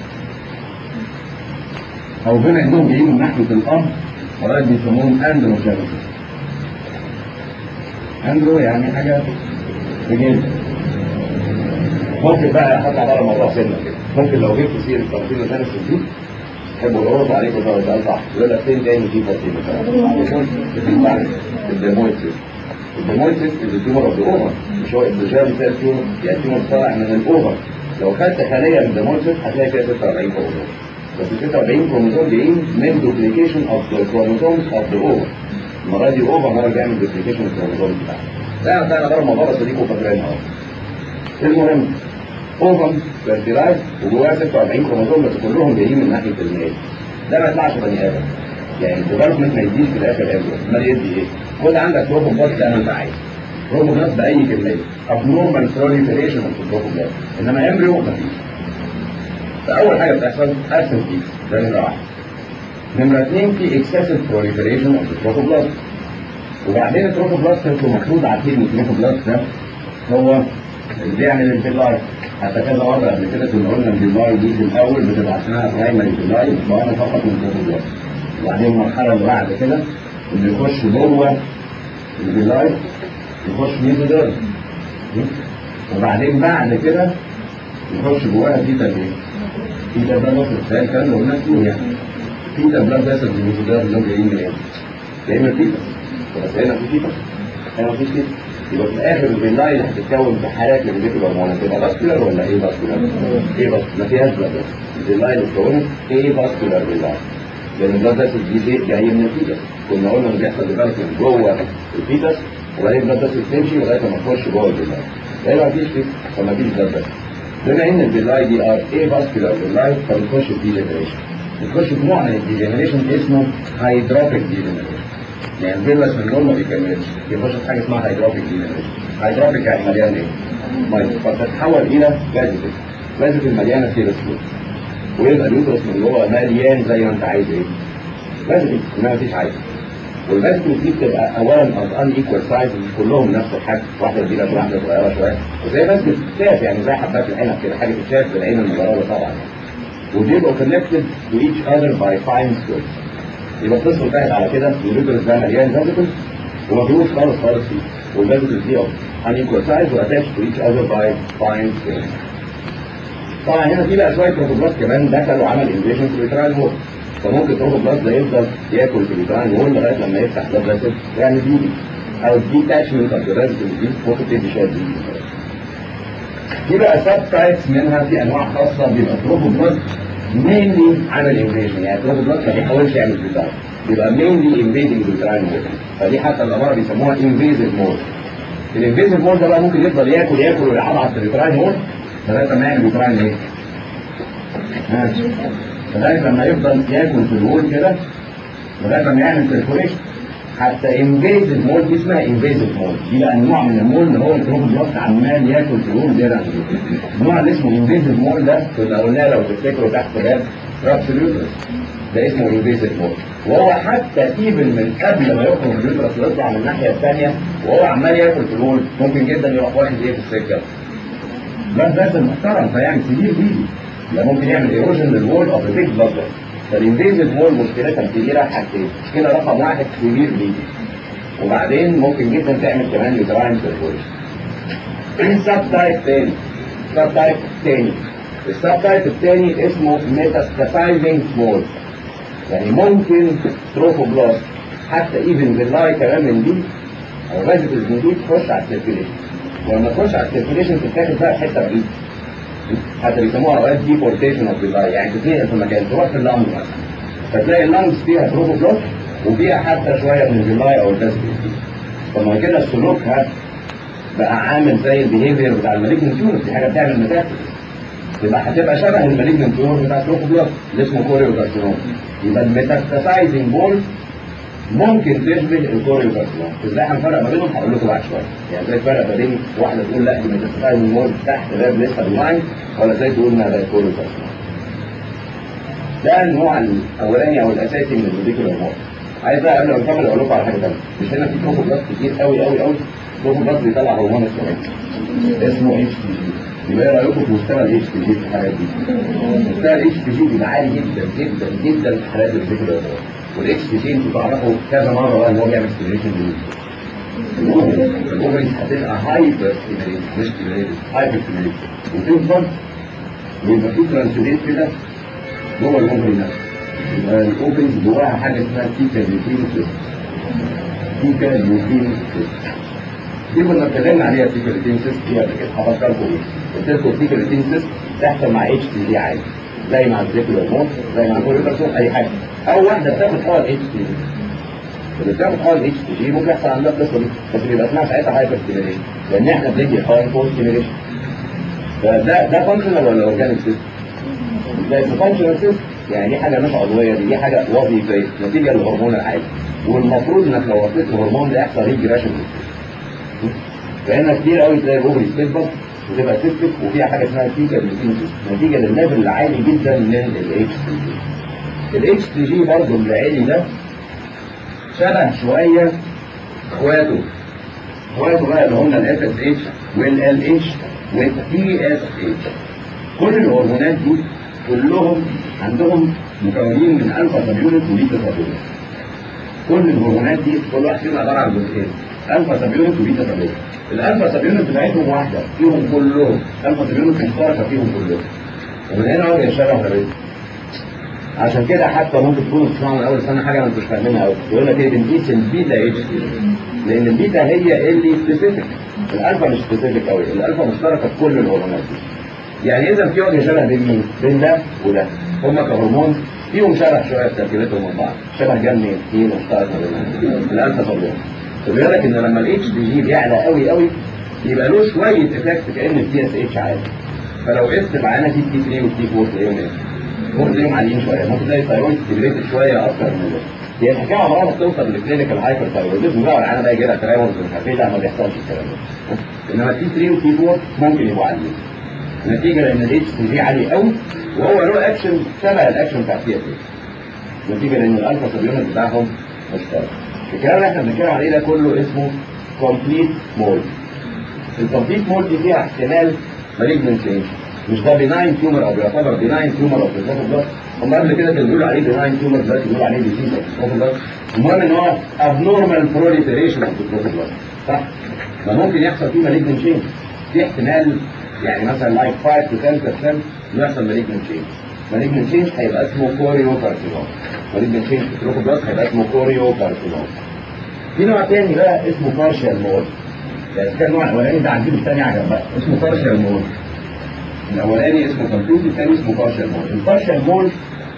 او بما انهم جايين من ناحيه الاب خلاص بيسموهم اندروجينيسيس اندرو يعني حاجه بجد ممكن بقى هطلع بره موضوع سنه كده ممكن لو جبت سيره بارثينوجينيسيس دي تحبوا يقولوا عليكم ده ده صح يقول لك فين تاني في بارثينوجينيسيس الديمويتس الديمويتس التيومر اوف ذا اوفر مش هو الدجال بتاع التيومر يعني التيومر طالع من الاوفر لو خدت خليه من الديمويتس هتلاقي فيها 46 كروموزوم بس ال 46 كروموزوم جايين من دوبليكيشن اوف ذا كروموزومز اوف ذا اوفر المره دي اوفر هو اللي بيعمل دوبليكيشن الكروموزوم بتاعه لا ده انا بره الموضوع بس ديكوا فاكرين اهو المهم اوفر فيرتيلايز وجواه 46 كروموزوم بس كلهم جايين من ناحيه الميل ده ما يطلعش بني ادم يعني الديفلوبمنت ما يديش في الاخر امبريو امال يدي ايه؟ خد عندك بروبوبلاست زي ما انت عايز بروبوبلاست باي كميه ابنورمال بروليفريشن اوف البروبوبلاست انما امبريو ما فيش فاول حاجه بتحصل ابسنت بيس ده نمره واحد نمره اثنين في اكسسيف بروليفريشن اوف البروبوبلاست وبعدين البروبوبلاست انتوا المفروض عارفين ان البروبوبلاست ده هو اللي بيعمل البيلاي حتى كذا مره قبل كده كنا قلنا البيلاي دي في الاول بتبقى اسمها برايمري بيلاي مكونه فقط من البروبوبلاست وبعدين المرحله اللي بعد كده اللي يخش جوه البيلاي يخش ميزوديرم وبعدين بعد كده يخش جواها بيتا ايه؟ بيتا ده نص ده الكلام اللي قلناه فيه يعني بيتا بلاد فيسل الميزوديرم دول جايين من ايه؟ جايين من بيتا بس هنا في بيتا هنا مفيش بيتا يبقى في الاخر البيلاي اللي هتتكون في حالات من البيتا هرمون تبقى باسكولار ولا ايه باسكولار؟ ايه باسكولار؟ ما فيهاش بلاد البيلاي اللي اتكونت ايه باسكولار بيلاي لان البلاد فيسل دي شيء جاي من الفيتس كنا قلنا ان بيحصل ديفلوبمنت جوه الفيتس وبعدين البلاد فيسل تمشي لغايه ما تخش جوه البيلاي هنا مفيش فيتس فما فيش بلاد فيسل بما ان البيلاي دي ار ايه فاسكولار بيلاي فبتخش في ديجنريشن بتخش في نوع من الديجنريشن اسمه هيدروبيك ديجنريشن يعني الفيروس من دول ما بيكملش بيخش في حاجه اسمها هيدروبيك ديجنريشن هيدروبيك يعني مليان ايه؟ ميه فتتحول الى فازيكل فازيكل مليانه سيرس فلويد ويبقى اليوترس من جوه مليان زي ما انت عايز ايه فازيكل انما مفيش عايز والفازيكل دي بتبقى اولا ان ايكوال سايز مش كلهم نفس الحجم واحده كبيره شويه واحده صغيره شويه وزي فازيكل بتتشاف يعني زي حبات العنب كده حاجه بتتشاف بالعين المجرده طبعا يعني وبيبقوا كونكتد تو ايتش اذر باي فاين سكويرز يبقى القصه انتهت على كده اليوترس ده مليان فازيكل وما فيهوش خالص خالص فيه والفازيكل دي ان ايكوال سايز واتاتش تو ايتش اذر باي فاين سكويرز طبعا هنا في بقى شويه بروتوبلاست كمان دخل وعمل انفيشن في اليوتراين وول فممكن البروتوبلاست ده يفضل ياكل في اليوتراين وول لغايه لما يفتح بلاد فاسد يعني دي او الديتاشمنت اوف ذا فاسيكل دي ممكن تدي شويه دي في بقى سب تايبس منها في انواع خاصه بيبقى البروتوبلاست مينلي عمل انفيشن يعني البروتوبلاست ما بيحاولش يعمل بيزار بيبقى مينلي انفيدنج اليوتراين وول فدي حتى الاماره بيسموها انفيزيف مود الانفيزيف مول ده بقى ممكن يفضل ياكل ياكل ويعضعض في اليوتراين مول لغايه ما يعمل يوتراين ايه؟ ها؟ لغايه لما يفضل ياكل في الوول كده لغايه لما يعمل سيركوليشن حتى انفيزيف مول دي اسمها انفيزيف مول دي بقى نوع من المول اللي هو التروفوبلاست عمال ياكل في الوول ده النوع اللي اسمه انفيزيف مول ده كنا قلناه لو تفتكروا تحت باب رابس اليوترس ده اسمه انفيزيف مول وهو حتى ايفن من قبل ما يخرج من اليوترس ويطلع من الناحيه الثانيه وهو عمال ياكل في الوول ممكن جدا يروح واخد ايه في السكه بلاد فاسل محترم فيعمل سيفير بيدي يعني ممكن يعمل ايروجن للوول اوف ذا بيج بلاد فالانفيزيف مول مشكلتها كبيره حاجتين مشكله رقم واحد سيفير بيدي وبعدين ممكن جدا تعمل كمان يوتراين سيركوليشن في سب تايب تاني سب تايب تاني السب تايب التاني اسمه ميتاستاسايزنج مول يعني ممكن تروفوبلاست حتى ايفن باللاي كمان من دي او فيجيتلز من دي تخش على السيركيليشن ولما تخش على السيركيليشن تتاخد بقى حته بعيد حتى بيسموها اوقات ديبورتيشن اوف باللاي يعني تتنقل في مكان تروح في اللانج مثلا فتلاقي اللانجز فيها تروفوبلاست وفيها حتى شويه من البلاي او الفيجيتلز طب كده السلوك هذا بقى عامل زي البيهيفير بتاع المالجنت تيومر دي حاجه بتعمل مشاكل يبقى هتبقى شبه المالجنت تيومر بتاع التروفوبلاست اللي اسمه كوريوكارسينوم يبقى الميتاستاسايزنج بول ممكن تشبه الكوريوكارسينوم ازاي هنفرق ما بينهم هقول لكم بعد شويه يعني زي الفرق ما بين واحده تقول لا دي ميتاستاسايزنج بول تحت باب لسه باللاين ولا زي تقول انها بقت كوريوكارسينوم ده النوع الاولاني او الاساسي من الريديكولار مول عايز بقى قبل ما نكمل اقول لكم على حاجه ثانيه مش هنا في تروفوبلاست كتير قوي قوي قوي تروفوبلاست بيطلع هرمون اسمه اسمه اتش تي جي يبقى ايه رايكم في مستوى الاتش تي جي في الحالات دي؟ مستوى الاتش تي جي بيبقى عالي جدا جدا جدا في حالات الريديكولار مول والاتش تي جي انتوا تعرفوا كذا مره بقى ان هو بيعمل ستيميليشن الاوفريز هتبقى هايبر ستيميليشن مش ستيميليشن هايبر ستيميليشن وتفضل ويبقى في ترانسليت كده جوه الاوفري نفسه يبقى الاوفريز جواها حاجه اسمها تيكا ليوتين سيستم تيكا ليوتين سيستم دي كنا اتكلمنا عليها تيكا ليوتين سيستم دي قبل كده هفكركم بيها قلت لكم التيكا ليوتين سيستم تحصل مع اتش تي دي عادي زي مع الزيكولار مود زي مع الكوريكارسون اي حاجه او واحده بتاخد حوالي اتش تي دي اللي بتاخد حوالي اتش تي جي ممكن يحصل عندها القصه دي بس بيبقى اسمها ساعتها هايبر ستيميليشن لان احنا بندي حوالي فول ستيميليشن فده ده فانكشنال ولا اورجانيك سيستم؟ ده فانكشنال سيستم يعني دي حاجه مش عضويه دي دي حاجه وظيفيه نتيجه للهرمون العادي والمفروض انك لو وطيت الهرمون ده يحصل ريجريشن فهنا كتير قوي تلاقي الاوفري تكبر وتبقى سيستك وفيها حاجه اسمها تيكا بالانسيس نتيجه للليفل العالي جدا من الاتش تي جي الاتش تي جي برضه العالي ده شبه شويه اخواته اخواته بقى اللي هم الاف اس اتش والال اتش والتي اس اتش كل الهرمونات دي كلهم عندهم مكونين من الفا سبيونت وبيتا سبيونت كل الهرمونات دي كل واحد فيهم عباره عن جزئين الفا سبيونت وبيتا سبيونت الالفا سبيونت بتاعتهم واحده فيهم كلهم الفا سبيونت مشتركه فيهم كلهم ومن هنا وجه الشبه ما بينهم عشان كده حتى ممكن تكونوا بتسمعوا من اول سنه حاجه ما انتوش فاهمينها قوي يقول لك ايه بنقيس البيتا اتش تي لان البيتا هي اللي سبيسيفيك الالفا مش سبيسيفيك قوي الالفا مشتركه في كل الهرمونات دي يعني اذا في وجه شبه بين مين؟ بين ده وده هما كهرمون فيهم شبه شويه في تركيبتهم من بعض شبه جنبي اثنين مشترك ما بينهم الالفا طبيعي فبيقول لك ان لما الاتش دي جي بيعلى قوي قوي يبقى له شويه افكت كان التي اس اتش عالي فلو قست معانا في تي 3 والتي 4 تلاقيهم ايه؟ ممكن تلاقيهم عاليين شويه ممكن تلاقي الثايرويد ستيبليتد شويه اكتر من ده هي الحكايه عمرها ما بتوصل للكلينيكال هايبر ثايرويدزم بقى ولا انا بقى يجي لها تراوز مش عارف ايه لا ما بيحصلش الكلام ده انما التي 3 والتي 4 ممكن يبقوا عاليين نتيجه لان الاتش تي جي عالي قوي وهو له اكشن شبه الاكشن بتاع التي اس نتيجه لان الالفا سبيونت بتاعهم مشترك الكلام اللي احنا بنتكلم عليه ده كله اسمه كومبليت مول الكومبليت مول دي فيها احتمال مالجنت تشينج مش ده بناين تيومر او بيعتبر بناين تيومر او بيعتبر هم قبل كده كانوا بيقولوا عليه بناين تيومر دلوقتي بيقولوا عليه ديزيز او المهم ان هو ابنورمال بروليفريشن اوف البروتوبلاست صح؟ ما ممكن يحصل فيه مالجنت تشينج في احتمال يعني مثلا لايك 5 to 10% يحصل مالجنت تشينج مالجنت تشينج هيبقى اسمه كوريو كارسينوم مالجنت تشينج في البروتوبلاست هيبقى اسمه كوريو كارسينوم في نوع تاني بقى اسمه بارشال مول يعني كان النوع الاولاني ده عندنا الثاني عجب بقى اسمه بارشال مول الاولاني اسمه كمبيوتر الثاني اسمه بارشال مول البارشال مول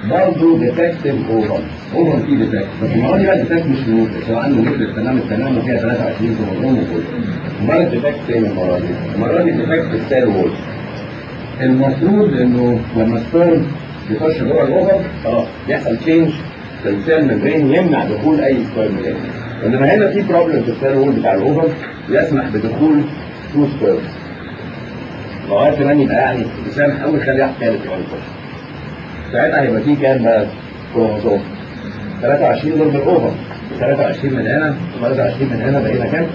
برضه ديفكتيف اوفر اوفر فيه ديفكت بس المره دي بقى الديفكت مش نيوترس هو عنده نيوترس تمام التمام وفيها 23 كروموسوم وكله امال الديفكت فين المره دي؟ المره دي الديفكت في السيل وول المفروض انه لما السبيرم يخش جوه الاوفر خلاص بيحصل تشينج في السيل ممبرين يمنع دخول اي سبيرم جاي انما هنا في بروبلم في السيل وول بتاع الاوفر يسمح بدخول تو سبيرمز لغايه كمان يبقى يعني يسامح اول خلي واحد ثالث يقعد يخش ساعتها هيبقى في كام بقى كروموسوم 23 دول بالاوفر 23 من هنا 23 من هنا بقينا كام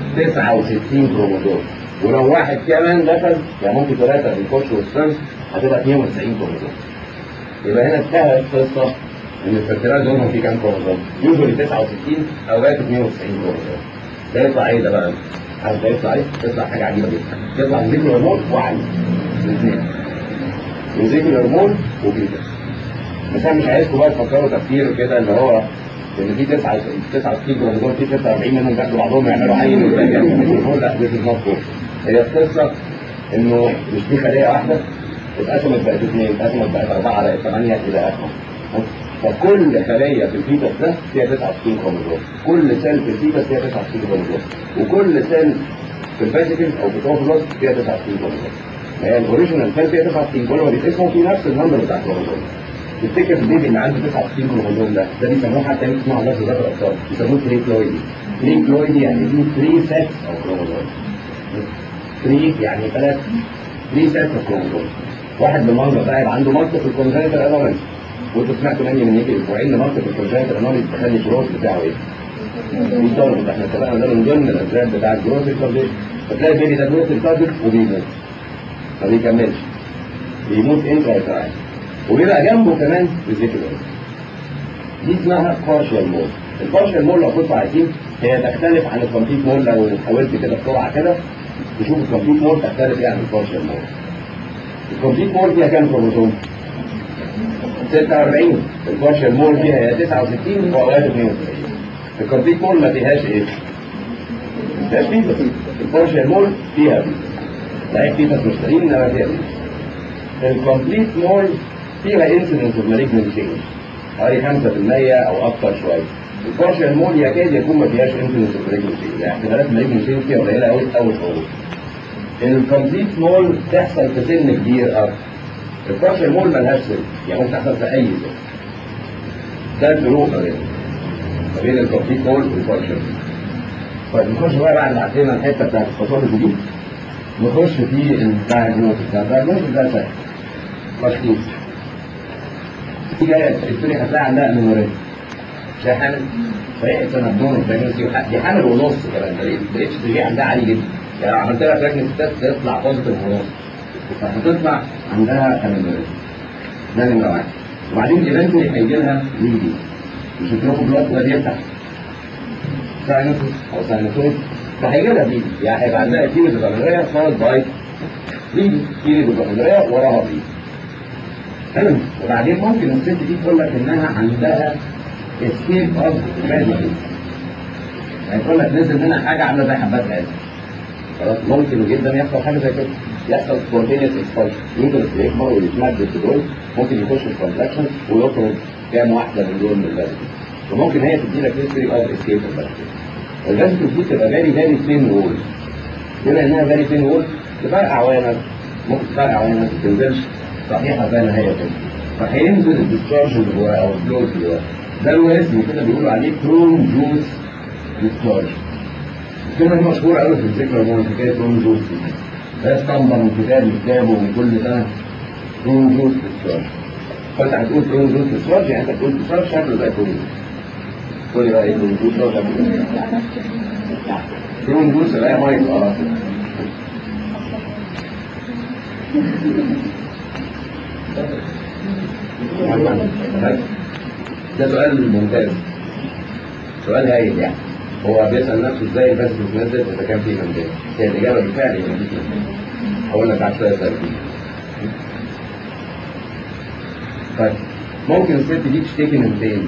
69 كروموسوم ولو واحد كمان دخل يعني ممكن ثلاثه بيخشوا والسنس هتبقى 92 كروموسوم يبقى هنا انتهت القصه ان الفرتلايز هرمون فيه كام كروموسوم يوجوالي 69 اوقات 92 كروموسوم ده يطلع ايه ده بقى؟ عارف ده يطلع ايه؟ يطلع حاجه عجيبه جدا يطلع ذكر هرمون وعي الاثنين وذكر هرمون وبيتا بس انا مش عايزكم بقى تفكروا تفكير كده اللي هو ان في 9 69 كروموسوم في 46 منهم بياخدوا بعضهم يعملوا عين والباقي لا دي مظبوط هي القصه انه مش دي خليه واحده اتقسمت بقت اثنين اتقسمت بقت اربعه بقت ثمانيه الى اخره فكل خليه في الفيتس ده فيها 69 كروموسوم كل سيل في الفيتس فيها 69 كروموسوم وكل سيل في الفاسيكل او في التوفلوس فيها 69 كروموسوم هي الاوريجينال سيل فيها 69 كل ما بيتقسموا في نفس النمبر بتاع الكروموسوم تفتكر البيبي اللي عنده 69 كروموسوم ده ده بيسموه حتى اسمه الله ذات الاطفال بيسموه تريبلويدي تريبلويدي يعني فيه 3 سيتس او كروموسوم 3 يعني ثلاث 3 سيتس اوف كروموسوم واحد بالمنظر ده هيبقى عنده مالتي في الكونجنتال انومالي وانتوا سمعتوا مني من يجي اسبوعين ان مالتي في الكونجنتال انومالي بتخلي الجروث بتاعه ايه؟ بيطرد احنا اتفقنا ده من ضمن الاسباب بتاع الجروث الكارديك فتلاقي البيبي ده جروث الكارديك وبيموت ما بيكملش بيموت انترا وبيبقى جنبه كمان الذكر دي اسمها بارشال مول البارشال مول لو كنتوا عايزين هي تختلف عن الكومبليت مول لو حاولت كده بسرعه كده تشوف الكومبليت مول تختلف ايه عن البارشال مول الكومبليت مول فيها كام كروموسوم؟ 46 البارشال مول فيها هي 69 واوقات 92 الكومبليت مول ما فيهاش ايه؟ ما فيهاش فيتس البارشال مول فيها فيتس لا فيتس مستقيم انما فيها فيتس الكومبليت مول فيها انسيدنس اوف مالجنت تشينج حوالي 5% او اكثر شويه البارشال مول يكاد يكون ما فيهاش انسيدنس اوف مالجنت تشينج يعني احتمالات مالجنت تشينج فيها قليله قوي اول خالص الكومبليت مول تحصل في سن كبير اكتر البارشال مول ملهاش سن يعني ممكن تحصل في اي سن ده الفروق ما بينهم ما بين الكومبليت مول والبارشال طيب نخش بقى بعد ما عدينا الحته بتاعت الباثولوجي دي نخش في الدايجنوستس الدايجنوستس ده سهل تشخيص في جايه تشتري هتلاقي عندها امينوريه ده حامل فريق سنبدون بريجنسي دي حامل ونص كمان ده اتش تي جي عندها عالي جدا يعني لو عملت لها بريجنسي تيست تطلع بوزيتيف ونص فهتطلع عندها امينوريه ده نمره واحد وبعدين ايفنتولي هيجي لها ليدي مش هتروحوا بلاد ده بيفتح ساينسس او ساينسويد فهيجي لها ليدي يعني هيبقى عندها كيلو بالامينوريه فول باي ليدي كيلو بالامينوريه وراها ليدي حلو وبعدين ممكن الست دي تقول لك انها عندها اسكيب اوف ماجيك يعني تقول لك نزل منها حاجه عامله زي حبات غاز خلاص ممكن جدا يحصل حاجه زي كده يحصل سبونتينيوس اكسبانشن يمكن يكبر ويتمدد في دول ممكن يخش في كونتراكشن ويخرج كام واحده من دول من البلد وممكن هي تدي لك هيستوري اوف اسكيب الفاسكول دي تبقى فيري فيري ثين وول بما انها فيري ثين وول تفرقع وينك ممكن تفرقع وينك ما تنزلش صحيحه زي ما هي كده فهينزل الديسشارج اللي جواه او الفلوس اللي جواه ده له اسم كده بيقولوا عليه برون جوس ديسشارج الكلمه دي مشهوره قوي في الذكرى من حكايه برون جوس دي ده اسطمبه من كتاب لكتاب ومن كل سنه برون جوس ديسشارج فانت هتقول برون جوس ديسشارج يعني انت بتقول ديسشارج شكله زي برون تقول لي بقى ايه برون جوس ده شكله برون جوس لا ميه اه ده سؤال ممتاز سؤال هايل يعني هو بيسأل نفسه ازاي البث بتنزل اذا كان فيه ممتاز هي الاجابه بالفعل هي مفيش ممتاز هقول لك بعد شويه سؤال طيب ممكن الست دي تشتكي من فين؟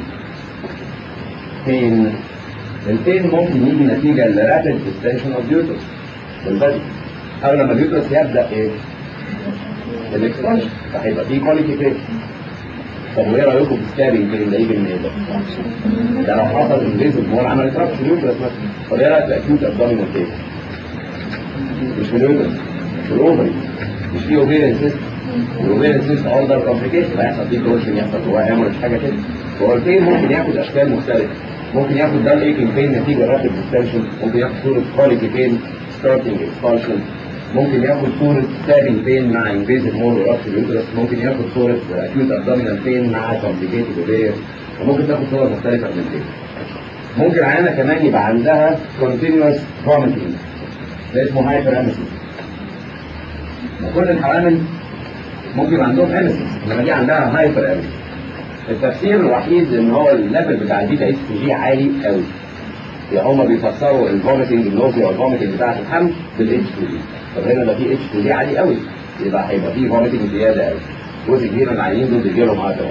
فين؟ الفين ممكن يجي نتيجه لرابid extension of uterus بالبدء او لما اليوترس يبدا ايه؟ الاكسبانشن فهيبقى فيه كواليفيكيشن طب وايه رايكم في ستابنج بين ده يجي من ايه ده؟ ده لو حصل انفيزيف مول عملت رابش اليوترس مثلا طب ايه رايك في اكيوت ابدومينال بين؟ مش في اليوترس في الاوفري مش في اوفيريان سيستم الاوفيريان سيستم اوردر كومبليكيشن هيحصل فيه كورشن يحصل جواه هيعمل حاجه كده هو البين ممكن ياخد اشكال مختلفه ممكن ياخد ده الايكنج بين نتيجه رابيد ديستنشن ممكن ياخد صوره كواليتي بين ستارتنج اكسبانشن ممكن ياخد صورة ستابنج بين مع انفيزيف مول ورابش اليوترس ممكن ياخد صورة اكيوت ابدومينال بين مع كومبليكيتد اوفير وممكن تاخد صور مختلفة من كده ممكن عيانة كمان يبقى عندها continuous vomiting ده اسمه هايبر اميسيس وكل الحوامل ممكن يبقى عندهم اميسيس انما دي عندها هايبر اميسيس التفسير الوحيد ان هو الليفل بتاع البيتا اس جي عالي قوي يعني هما بيفسروا الفوميتنج النوزيا والفوميتنج بتاعت الحمل بالاتش 2 دي طب هنا ده في اتش 2 دي عالي قوي يبقى هيبقى في فوميتنج زياده قوي جزء كبير من العيانين دول بيجي لهم هايبر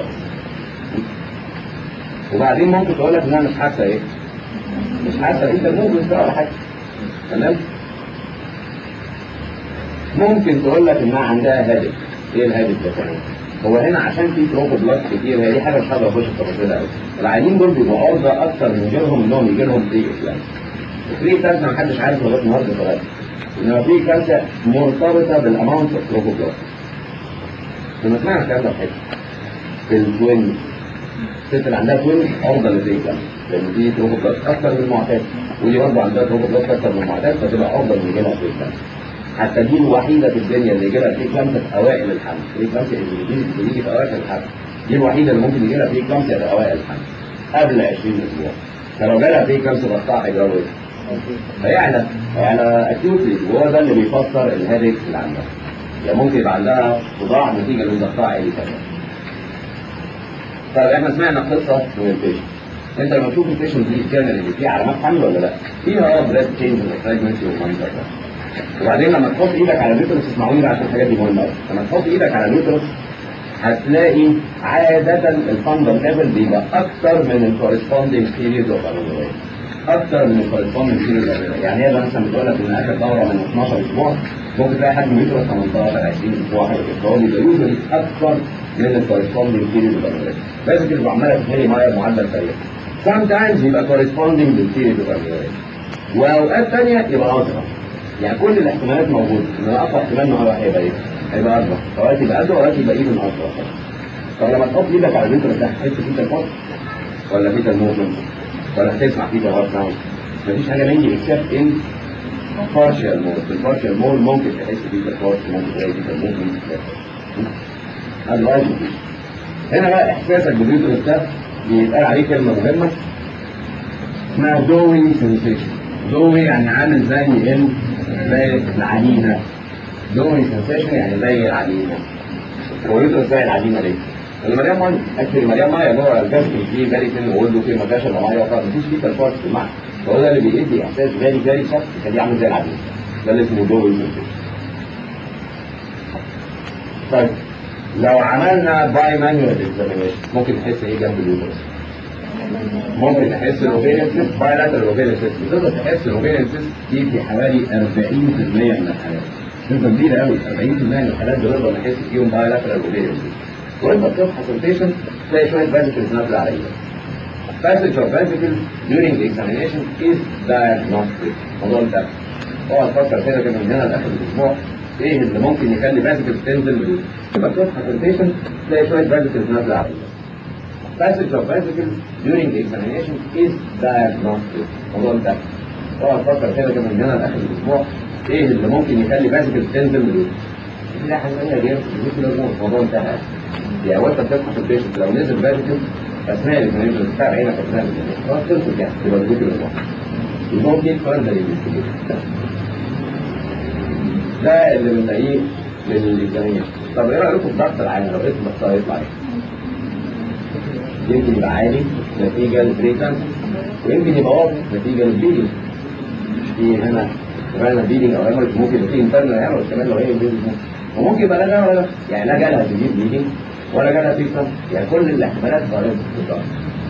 وبعدين ممكن تقول لك ان انا مش حاسه ايه؟ مش حاسه انت موفمنت ولا حاجه تمام؟ ممكن تقول لك انها عندها هدف ايه الهدف ده كمان؟ هو هنا عشان في تروفوبلاست كتير هي دي حاجه مش هقدر اخش في تفاصيلها قوي العيانين دول بيبقوا عرضه اكتر من غيرهم انهم يجي لهم بري اكلامس البري اكلامس ما حدش عارف لغايه النهارده ثلاثه انما في كارثه مرتبطه بالاماونت اوف تروفوبلاست لما سمعنا الكلام ده في حته في التوين الست اللي عندها توين عرضه للبري اكلامس لان في تروفوبلاست اكتر من المعتاد ودي برضه عندها تروفوبلاست اكتر من المعتاد فتبقى عرضه ان يجي لها بري اكلامس حتى دي الوحيده في الدنيا اللي يجي لها بري اكلامس في اوائل الحمل بري اكلامس اللي بيجي بيجي في اوائل الحمل دي الوحيده اللي ممكن يجي لها بري اكلامس في اوائل الحمل قبل 20 اسبوع فلو جالها بري اكلامس بقطع هيجرى ايه؟ فيعلى يعلى اكيوتلي وهو ده اللي بيفسر الهيديك اللي عندها يعني ممكن يبقى عندها صداع نتيجه من ضغطها عالي كمان طيب احنا سمعنا قصه من البيشنت انت لما تشوف البيشنت دي الجنرال اللي فيه علامات حمل ولا لا؟ فيها اه بريد تشينج وفراجمنتي ومايندر وبعدين لما تحط ايدك على اليوترس اسمعوني بقى عشان الحاجات دي مهمه قوي لما تحط ايدك على اليوترس هتلاقي عادة الفندل ليفل بيبقى أكتر من الكورسبوندينج سيريز اوف أكتر من الكورسبوندينج سيريز يعني هي مثلا بتقول لك إن آخر دورة من 12 أسبوع ممكن تلاقي حجم اليوترس 18 20 أسبوع حاجة كده فهو بيبقى يوجوالي أكتر من الكورسبوندينج سيريز اوف لازم تبقى عمالة تتهري مية بمعدل سريع sometimes يبقى corresponding بالسيريز اوف وأوقات ثانية يبقى أصغر يعني كل الاحتمالات موجودة ان اقصى احتمال ان هو هيبقى ايه؟ هيبقى اكبر اوقات يبقى قد واوقات يبقى ايفن اكبر طب لما تحط ايدك على اليوترس ده هتحس فيه الفرق ولا فيه الموفمنت ولا هتسمع فيه الهارت ساوند مفيش حاجه مني اكسبت ان بارشال مول في البارشال مول ممكن تحس فيه الفرق ممكن تلاقي فيه الموفمنت هذا الواجب هنا بقى احساسك باليوترس ده بيتقال عليه كلمه مهمه اسمها دوي سنسيشن دوي يعني عامل زي ال زي العجينة دوي سنسيشن يعني زي العجينة هو يدرس زي العجينة ليه؟ اللي مليان ميه اكل مليان ميه اللي هو الجسم فيه فيري ثين وولد فيه ما فيهاش الا ميه فمفيش فيه تلفات في المعنى فهو ده اللي بيدي احساس فيري فيري سوفت يخليه عامل زي العجينة ده اللي اسمه دوي سنسيشن طيب لو عملنا باي مانوال اكزامينيشن ممكن تحس ايه جنب اليوترس؟ ممكن تحس الاوفيريان سيست بايلاترال اوفيريان سيست بتقدر تحس الاوفيريان سيست دي في حوالي 40% من الحالات نسبه كبيره قوي 40% من الحالات بنقدر نحس فيهم بايلاترال اوفيريان سيست وانت بتصحى سنتيشن تلاقي شويه فاسيكلز نازله على ايدك passage of vesicles during the examination is diagnostic الموضوع ده اقعد تفكر كده كده من هنا لاخر الاسبوع ايه اللي ممكن يخلي فاسيكلز تنزل من لما تصحى سنتيشن تلاقي شويه فاسيكلز نازله على ايدك passage of vesicles during the examination is diagnostic الموضوع ده اقعد تفكر كده كده من هنا لاخر الاسبوع ايه اللي ممكن يخلي فاسيكلز تنزل من لا حاجه ثانيه غير الموضوع انتهى يعني وانت بتصحى في البيشنت لو نزل فاسيكل اثناء الاكزامينشن بتاع عينك اثناء الاكزامينشن خلاص خلصت يعني تبقى الفكره الواحد يبقى في فurther investigation ده اللي بنلاقيه للاكزامينشن طب ايه رايكم في ضغط العين لو اسم ضغطها يطلع ايه؟ يمكن يبقى عالي نتيجة للبريكانس ويمكن يبقى واطي نتيجة للبليدنج في هنا كمان بليدنج او هيموريج ممكن يبقى فيه انترنال هيموريج كمان لو هي بليدنج وممكن يبقى لا ده ولا ده يعني لا جالها تجيب بليدنج ولا جالها بريكانس يعني كل الاحتمالات وارده في الضغط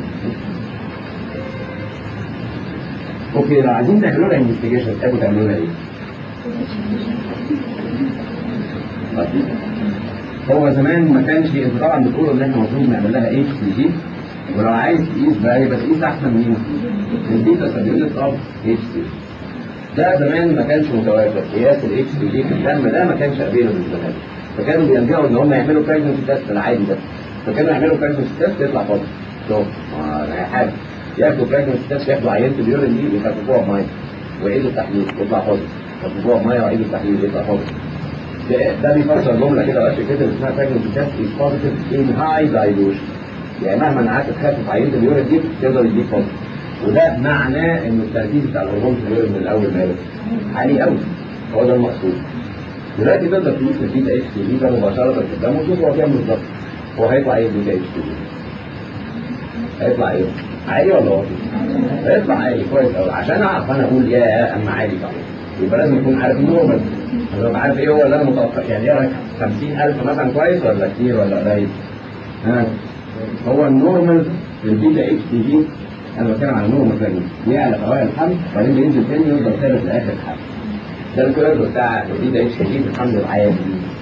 اوكي لو عايزين تعملوا لها انفستيجيشن تحبوا تعملوا لها ايه؟ هو زمان ما كانش انتوا طبعا بتقولوا ان احنا المفروض نعمل لها اتش سي جي ولو عايز تقيس بقى يبقى تقيس احسن مين؟ البيتا سبيولت اوف اتش سي ده زمان ما كانش متوافر قياس الاتش سي جي في الدم ده ما كانش افيلبل زمان فكانوا بيلجأوا ان هم يعملوا بريجنسي تيست العادي ده فكانوا يعملوا بريجنسي تيست يطلع فاضي شوف ما هي حاجه ياخدوا بريجنسي تيست ياخدوا عينه اليورين دي يخففوها بميه ويعيدوا التحليل يطلع فاضي يخففوها بميه ويعيدوا التحليل يطلع فاضي ده, ده بيفسر جمله كده وقت كده اسمها بريجنسي تيست از بوزيتيف ان هاي دايلوشن يعني مهما قعدت تخفف عينه اليورين دي تقدر يديك فاضي وده معناه ان التركيز بتاع الهرمون في اليورين من الاول ماله عالي قوي هو ده المقصود دلوقتي تقدر تقيس البيتا اتش تي ده مباشره في الدم وتشوف هو كام بالظبط هو هيطلع ايه البيتا اتش تي هيطلع ايه؟ عالي ولا واطي؟ هيطلع عالي كويس قوي عشان اعرف انا اقول يا اما عالي صح يبقى لازم اكون عارف النورمال انا ببقى عارف ايه هو اللي انا متوقع يعني ايه رايك 50000 مثلا كويس ولا كتير ولا قليل؟ ها هو النورمال البيتا اتش تي جي انا بتكلم على نورمال ثاني يعلى في اوائل الحمل بعدين بينزل تاني يفضل ثابت لاخر الحمل ده الكيرف بتاع البيتا اتش تي جي في الحمل العادي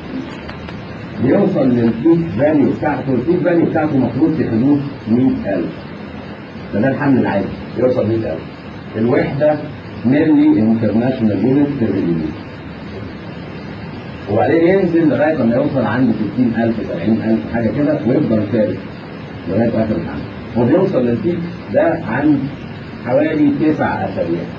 بيوصل للبيك فاليو بتاعته البيك فاليو بتاعته المفروض في حدود 100000 ده ده الحمل العادي يوصل 100000 الوحده ملي انترناشونال يونت بير مليمتر وبعدين ينزل لغايه لما يوصل عند 60000 70000 حاجه كده ويفضل ثابت لغايه اخر الحمل هو بيوصل للبيك ده عند حوالي تسع اسابيع